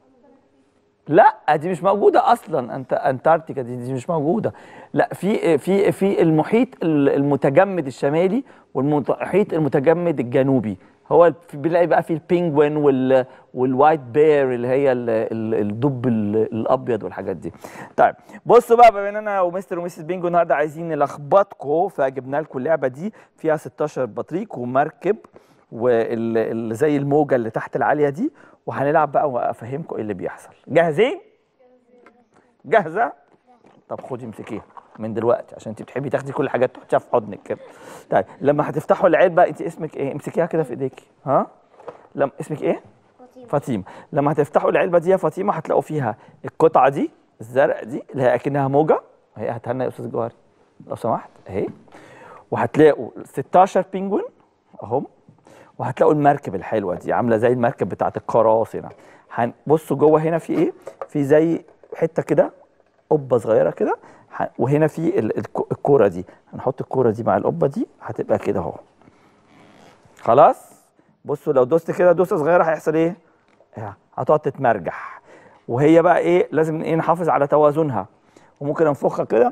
Speaker 4: لا دي مش موجوده اصلا انت انتاركتيكا دي, دي مش موجوده لا في في في المحيط ال- المتجمد الشمالي والمحيط المتجمد الجنوبي هو في- بنلاقي بقى في البينجوين وال والوايت بير اللي هي ال- ال- الدب ال- الابيض والحاجات دي طيب بصوا بقى بما ان انا ومستر وميسيس بينجو النهارده عايزين نلخبطكم فجبنا لكم اللعبه دي فيها 16 بطريق ومركب واللي زي الموجه اللي تحت العاليه دي وهنلعب بقى وافهمكم ايه اللي بيحصل جاهزين جاهزه طب خدي امسكيها من دلوقتي عشان انت بتحبي تاخدي كل حاجات تحطيها في حضنك كده طيب لما هتفتحوا العلبه انت اسمك ايه امسكيها كده في ايديكي ها لما اسمك ايه فاطمه لما هتفتحوا العلبه دي يا فاطمه هتلاقوا فيها القطعه دي الزرق دي اللي هي اكنها موجه اهي هاتها لنا يا استاذ جوهري لو سمحت اهي وهتلاقوا 16 بينجوين اهم وهتلاقوا المركب الحلوه دي عامله زي المركب بتاعت القراصنه هن- بصوا جوه هنا في ايه في زي حته كده قبه صغيره كده ه- وهنا في ال- الك- الكوره دي هنحط الكوره دي مع القبه دي هتبقى كده اهو خلاص بصوا لو دوست كده دوسه صغيره هيحصل ايه اه، هتقعد تتمرجح وهي بقى ايه لازم ايه نحافظ على توازنها وممكن انفخها كده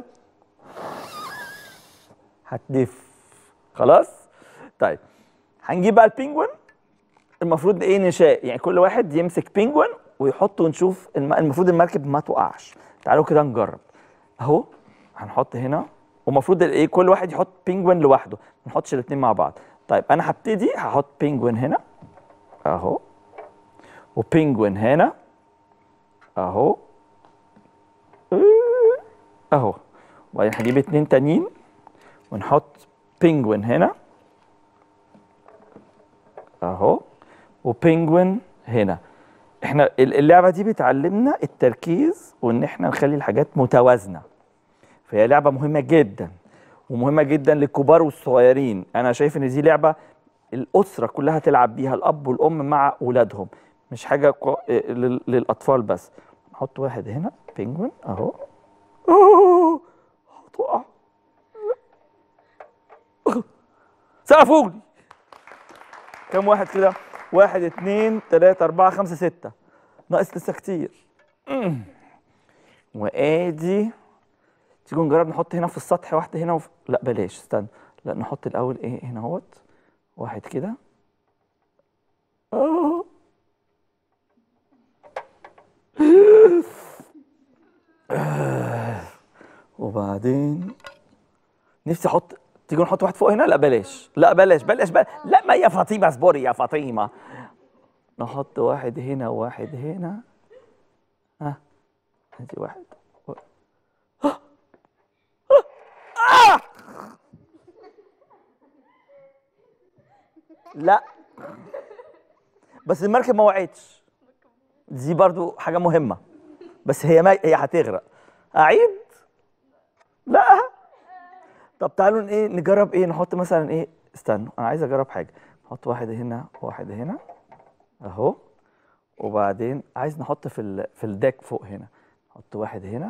Speaker 4: هتلف خلاص طيب هنجيب بقى البينجوين المفروض ايه نشاء يعني كل واحد يمسك بينجوين ويحطه ونشوف الم... المفروض المركب ما توقعش تعالوا كده نجرب اهو هنحط هنا ومفروض ايه كل واحد يحط بينجوين لوحده ما نحطش الاثنين مع بعض طيب انا هبتدي هحط بينجوين هنا اهو وبينجوين هنا اهو اهو وبعدين هجيب اتنين تانيين ونحط بينجوين هنا اهو وبينجوين هنا احنا ال- اللعبه دي بتعلمنا التركيز وان احنا نخلي الحاجات متوازنه فهي لعبه مهمه جدا ومهمه جدا للكبار والصغيرين انا شايف ان دي لعبه الاسره كلها تلعب بيها الاب والام مع اولادهم مش حاجه كو- إيه لل- للاطفال بس نحط واحد هنا بينجوين اهو أوه، هتقع سقفولي كم واحد كده؟ واحد اتنين تلاتة أربعة خمسة ستة ناقص لسه كتير مم. وادي تيجوا نجرب نحط هنا في السطح واحدة هنا وف... لا بلاش استنى لا نحط الأول ايه هنا اهوت واحد كده آه. آه. وبعدين نفسي احط تيجي نحط واحد فوق هنا لا بلاش لا بلاش بلاش, بلاش. لا ما يا فاطمه اصبري يا فاطمه نحط واحد هنا وواحد هنا ها ادي واحد و... آه! آه! لا بس المركب ما وقعتش دي برضو حاجه مهمه بس هي ما هي هتغرق اعيد لا طب تعالوا ن- ايه نجرب ايه نحط مثلا ايه استنوا انا عايز اجرب حاجه نحط واحد هنا واحد هنا اهو وبعدين عايز نحط في ال... في الديك فوق هنا نحط واحد هنا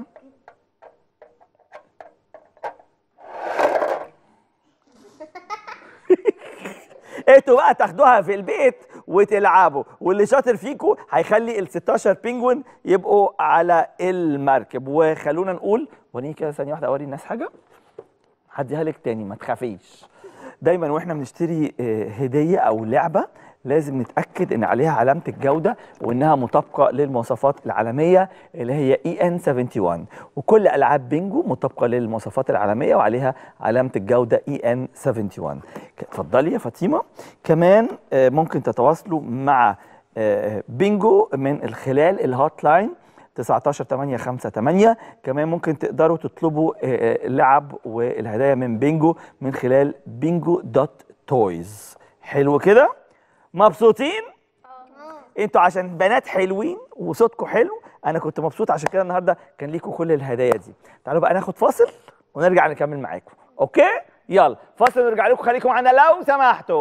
Speaker 4: انتوا بقى تاخدوها في البيت وتلعبوا واللي شاطر فيكم هيخلي ال 16 بينجوين يبقوا على المركب وخلونا نقول وريني كده ثانيه واحده اوري الناس حاجه هديها لك تاني ما تخافيش دايما واحنا بنشتري آه، هديه او لعبه لازم نتاكد ان عليها علامه الجوده وانها مطابقه للمواصفات العالميه اللي هي اي ان 71 وكل العاب بينجو مطابقه للمواصفات العالميه وعليها علامه الجوده اي ان 71 ك- اتفضلي يا فاطمه كمان آه، ممكن تتواصلوا مع آه، بينجو من خلال الهوت لاين 19 8 5 8 كمان ممكن تقدروا تطلبوا آه، آه، اللعب والهدايا من بينجو من خلال بينجو دوت تويز حلو كده مبسوطين انتوا عشان بنات حلوين وصوتكم حلو انا كنت مبسوط عشان كده النهارده كان ليكم كل الهدايا دي تعالوا بقى ناخد فاصل ونرجع نكمل معاكم اوكي يلا فاصل ونرجع لكم خليكم معانا لو سمحتوا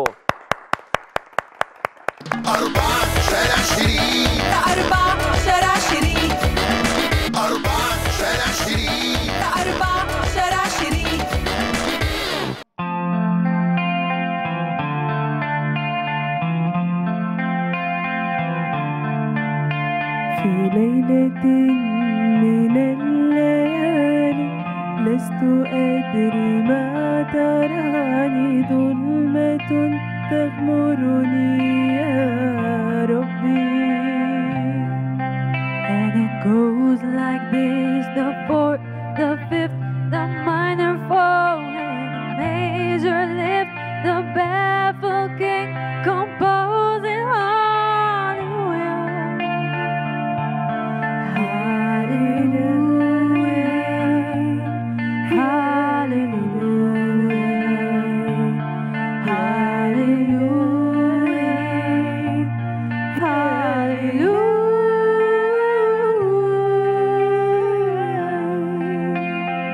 Speaker 2: أربعة شارع شريك
Speaker 3: أربعة شارع شريك
Speaker 2: أربعة شارع شريك
Speaker 3: أربعة شارع شريك
Speaker 9: في ليلة من الليالي لست أدري ما تراني ظلمة تغمرني يا ربي And it goes like this the fourth, the fifth, the minor fall and the major lift, the baffled king composing hallelujah. Hallelujah.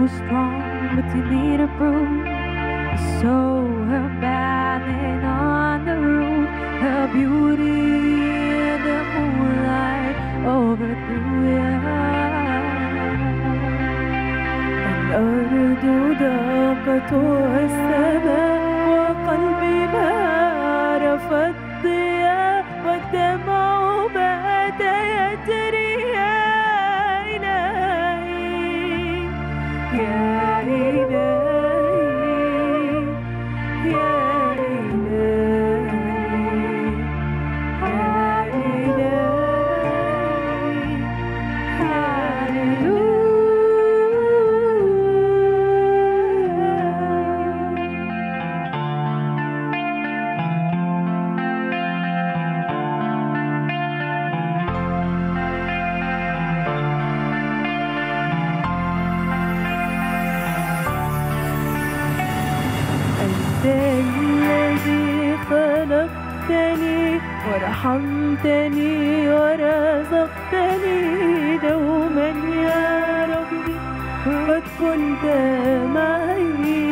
Speaker 9: strong, but you need a broom. I saw her bathing on the roof, her beauty in the moonlight overthrew you. الأرض ضاقت السماء وقلبي ما عرف الضياء والدمع بات يجري يا إلهي يا إلهي يا إلهي يا إلهي هاليلويا أنت الذي خلقتني ورحمتني ورزقتني دوما يا ربي قد كنت معي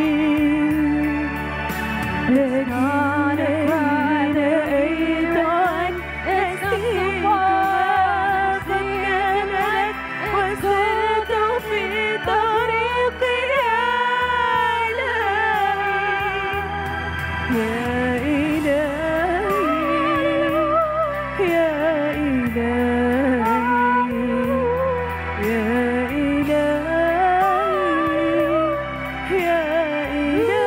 Speaker 9: لكنني رأيت أن نسيت ما قد كان لك وسرت في طريقي يا إلهي يا إلهي يا إلهي يا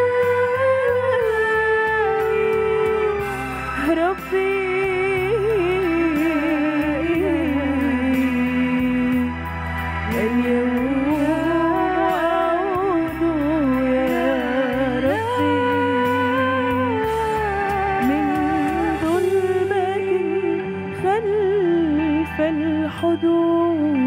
Speaker 9: إلهي ربي اليوم أعود يا ربي من ظلمة خلف الحدود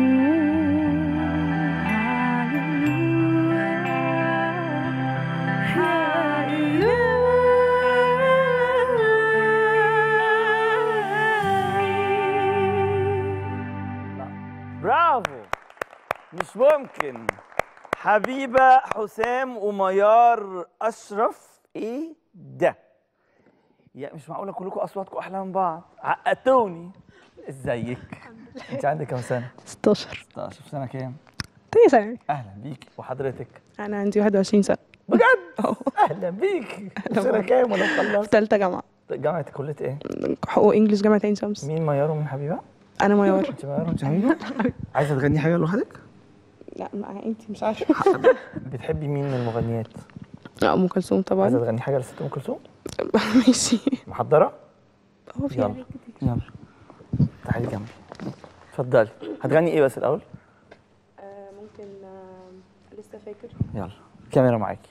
Speaker 4: برافو مش ممكن حبيبة حسام وميار أشرف إيه ده؟ يا مش معقولة كلكم أصواتكم أحلى من بعض عقدتوني ازيك؟ أنت عندك كام سنة؟
Speaker 12: 16
Speaker 4: 16 في سنة كام؟
Speaker 12: تاني ثانوي
Speaker 4: أهلا بيك وحضرتك
Speaker 12: انا عندي 21 سنه
Speaker 4: بجد؟ أهلا بيك في سنة كام ولا خلصت؟
Speaker 12: ثالثه جامعه
Speaker 4: جامعة كلية إيه؟
Speaker 12: حقوق انجلش جامعه عين شمس
Speaker 4: مين ميار ومين حبيبة؟
Speaker 12: انا ميار
Speaker 4: أنت ميار وأنت حبيبة؟ عايزة تغني حاجة لوحدك؟
Speaker 12: لا ما انت مش عارفه
Speaker 4: بتحبي مين من المغنيات؟
Speaker 12: لا ام كلثوم
Speaker 4: عايزة
Speaker 12: طبعا
Speaker 4: تغني حاجة لست أم كلثوم؟
Speaker 12: ماشي
Speaker 4: محضرة؟
Speaker 12: هو في
Speaker 4: يلا
Speaker 12: عليك
Speaker 4: يلا تعالي جنبي اتفضلي هتغني ايه بس الاول
Speaker 12: ممكن لسه فاكر
Speaker 4: يلا الكاميرا معاكي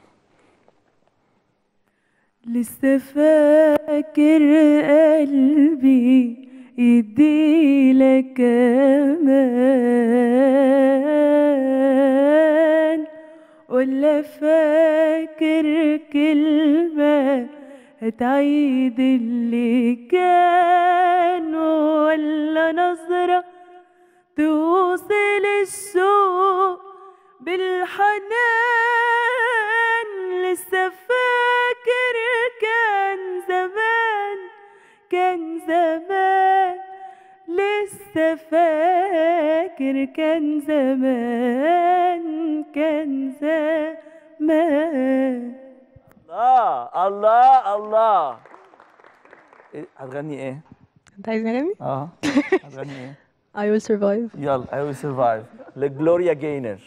Speaker 9: لسه فاكر قلبي يديلك امان ولا فاكر كلمة هتعيد اللي كان ولا نظرة توصل الشوق بالحنان لسه فاكر كان زمان كان زمان لسه فاكر كان زمان كان زمان
Speaker 4: الله الله الله إيه، هتغني ايه
Speaker 12: انت عايز نغني؟
Speaker 4: اه هتغني ايه
Speaker 12: I will survive
Speaker 4: يلا I will survive لجلوريا جاينر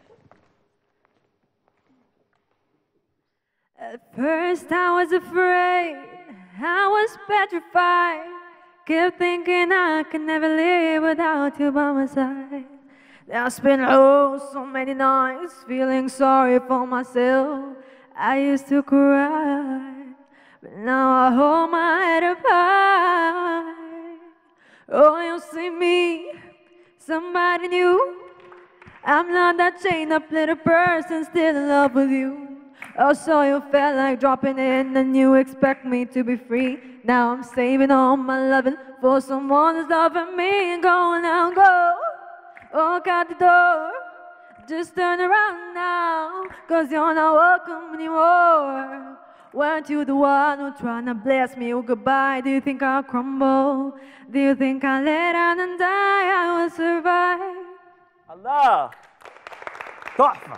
Speaker 9: At first I was afraid, I was petrified. Kept thinking I could never live without you by my side. I spent oh so many nights feeling sorry for myself. I used to cry, but now I hold my head up high. Oh, you see me, somebody new. I'm not that chained up little person still in love with you. Oh, so you felt like dropping in and you expect me to be free. Now I'm saving all my loving for someone who's loving me and going now go. Walk out the door. Just turn around now, cause you're not welcome anymore. Weren't you the one who tryna bless me with goodbye? Do you think I'll crumble? Do you think I'll lay down and die? I will survive.
Speaker 4: الله تحفه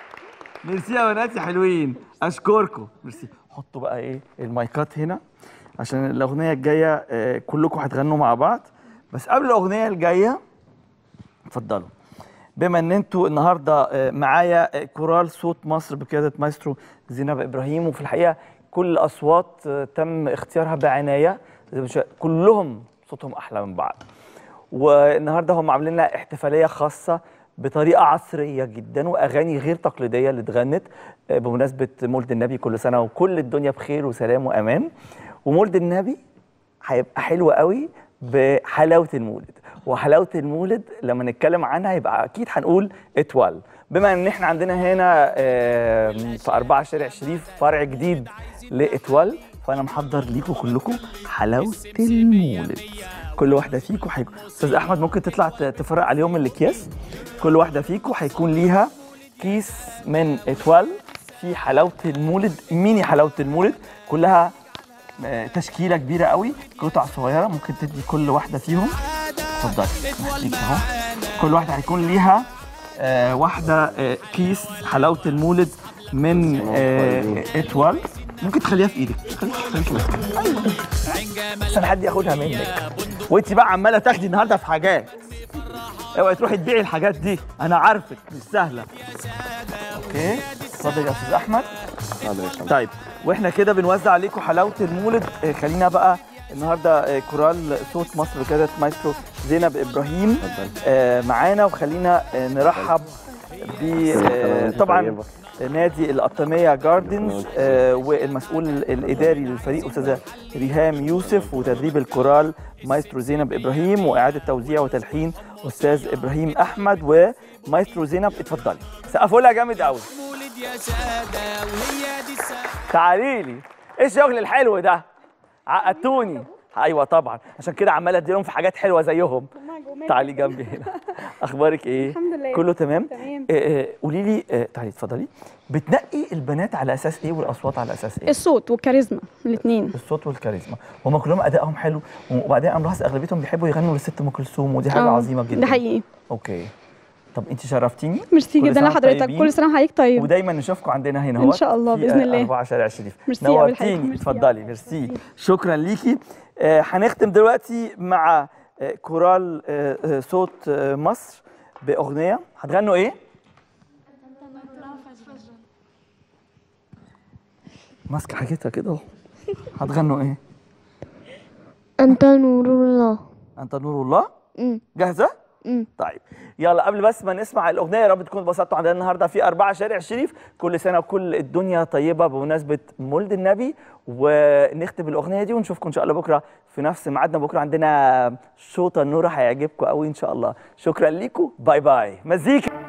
Speaker 4: ميرسي يا بنات يا حلوين اشكركم ميرسي حطوا بقى ايه المايكات هنا عشان الاغنيه الجايه آه، كلكم هتغنوا مع بعض بس قبل الاغنيه الجايه اتفضلوا بما ان انتوا النهارده آه، معايا آه، كورال صوت مصر بقياده مايسترو زينب ابراهيم وفي الحقيقه كل الاصوات آه، تم اختيارها بعنايه زي ما شا- كلهم صوتهم احلى من بعض والنهارده هم عاملين لنا احتفاليه خاصه بطريقه عصريه جدا واغاني غير تقليديه اللي اتغنت آه، بمناسبه مولد النبي كل سنه وكل الدنيا بخير وسلام وامان ومولد النبي هيبقى حلو قوي بحلاوه المولد وحلاوه المولد لما نتكلم عنها يبقى اكيد هنقول اتوال بما ان احنا عندنا هنا آه، في أربعة شارع شريف فرع جديد لاتوال فانا محضر ليكم كلكم حلاوه المولد كل واحده فيكم هيكون استاذ احمد ممكن تطلع ت- تفرق عليهم الاكياس كل واحده فيكم هيكون ليها كيس من اتوال في حلاوه المولد ميني حلاوه المولد كلها آه، تشكيله كبيره قوي قطع صغيره ممكن تدي كل واحده فيهم اتفضلي هديك اهو كل واحده هيكون ليها آه، واحده آه، كيس حلاوه المولد من آه، اتوال ممكن تخليها في ايدك خليك خليك في ايدك ايوه عشان حد ياخدها منك وانت بقى عماله تاخدي النهارده في حاجات اوعي تروحي تبيعي الحاجات دي انا عارفك مش سهله اوكي اتفضل يا استاذ احمد طيب واحنا كده بنوزع عليكم حلاوه المولد آه، خلينا بقى النهارده آه، كورال صوت مصر بقياده مايسترو زينب ابراهيم آه، معانا وخلينا آه، نرحب ب آه، طبعا نادي القطامية جاردنز آه، والمسؤول الإداري للفريق أستاذة ريهام يوسف وتدريب الكورال مايسترو زينب إبراهيم وإعادة توزيع وتلحين أستاذ إبراهيم أحمد ومايسترو زينب اتفضلي سقفوا لها جامد قوي تعالي لي ايه الشغل الحلو ده عقدتوني ايوه طبعا عشان كده عماله اديلهم في حاجات حلوه زيهم تعالي جنبي هنا اخبارك ايه
Speaker 13: الحمد لله.
Speaker 4: كله تمام
Speaker 13: تمام.
Speaker 4: آه، آه، قولي لي آه، تعالي اتفضلي بتنقي البنات على اساس ايه والاصوات على اساس ايه
Speaker 13: الصوت والكاريزما الاثنين
Speaker 4: الصوت والكاريزما هم كلهم ادائهم حلو وبعدين انا ملاحظ اغلبيتهم بيحبوا يغنوا للست ام كلثوم ودي حاجه
Speaker 13: آه،
Speaker 4: عظيمه جدا
Speaker 13: ده حقيقي
Speaker 4: اوكي طب انت شرفتيني
Speaker 13: ميرسي
Speaker 4: كل
Speaker 13: جدا
Speaker 4: سنة
Speaker 13: لحضرتك
Speaker 4: طيبين.
Speaker 13: كل سنه وحضرتك طيب
Speaker 4: ودايما نشوفكم عندنا هنا
Speaker 13: إن
Speaker 4: هو
Speaker 13: شاء الله،
Speaker 4: في،
Speaker 13: بإذن
Speaker 4: آه،
Speaker 13: الله.
Speaker 4: 4 شارع الشريف
Speaker 13: ميرسي يا أبو الحاج،
Speaker 4: نورتيني
Speaker 13: ميرسي
Speaker 4: اتفضلي ميرسي شكرا ليكي آه، هنختم دلوقتي مع آه، كورال آه، آه، صوت آه، مصر باغنيه هتغنوا ايه ماسكه حاجتها كده اهو هتغنوا ايه
Speaker 10: أنت نور الله
Speaker 4: انت نور الله
Speaker 10: مم.
Speaker 4: جاهزه
Speaker 10: مم.
Speaker 4: طيب يلا قبل بس ما نسمع الاغنيه يا رب تكونوا اتبسطتوا عندنا النهارده في أربعة شارع شريف كل سنه وكل الدنيا طيبه بمناسبه مولد النبي ونختم الاغنيه دي ونشوفكم ان شاء الله بكره في نفس ميعادنا بكره عندنا شوطه النوره هيعجبكم قوي ان شاء الله شكرا ليكم باي باي مزيكا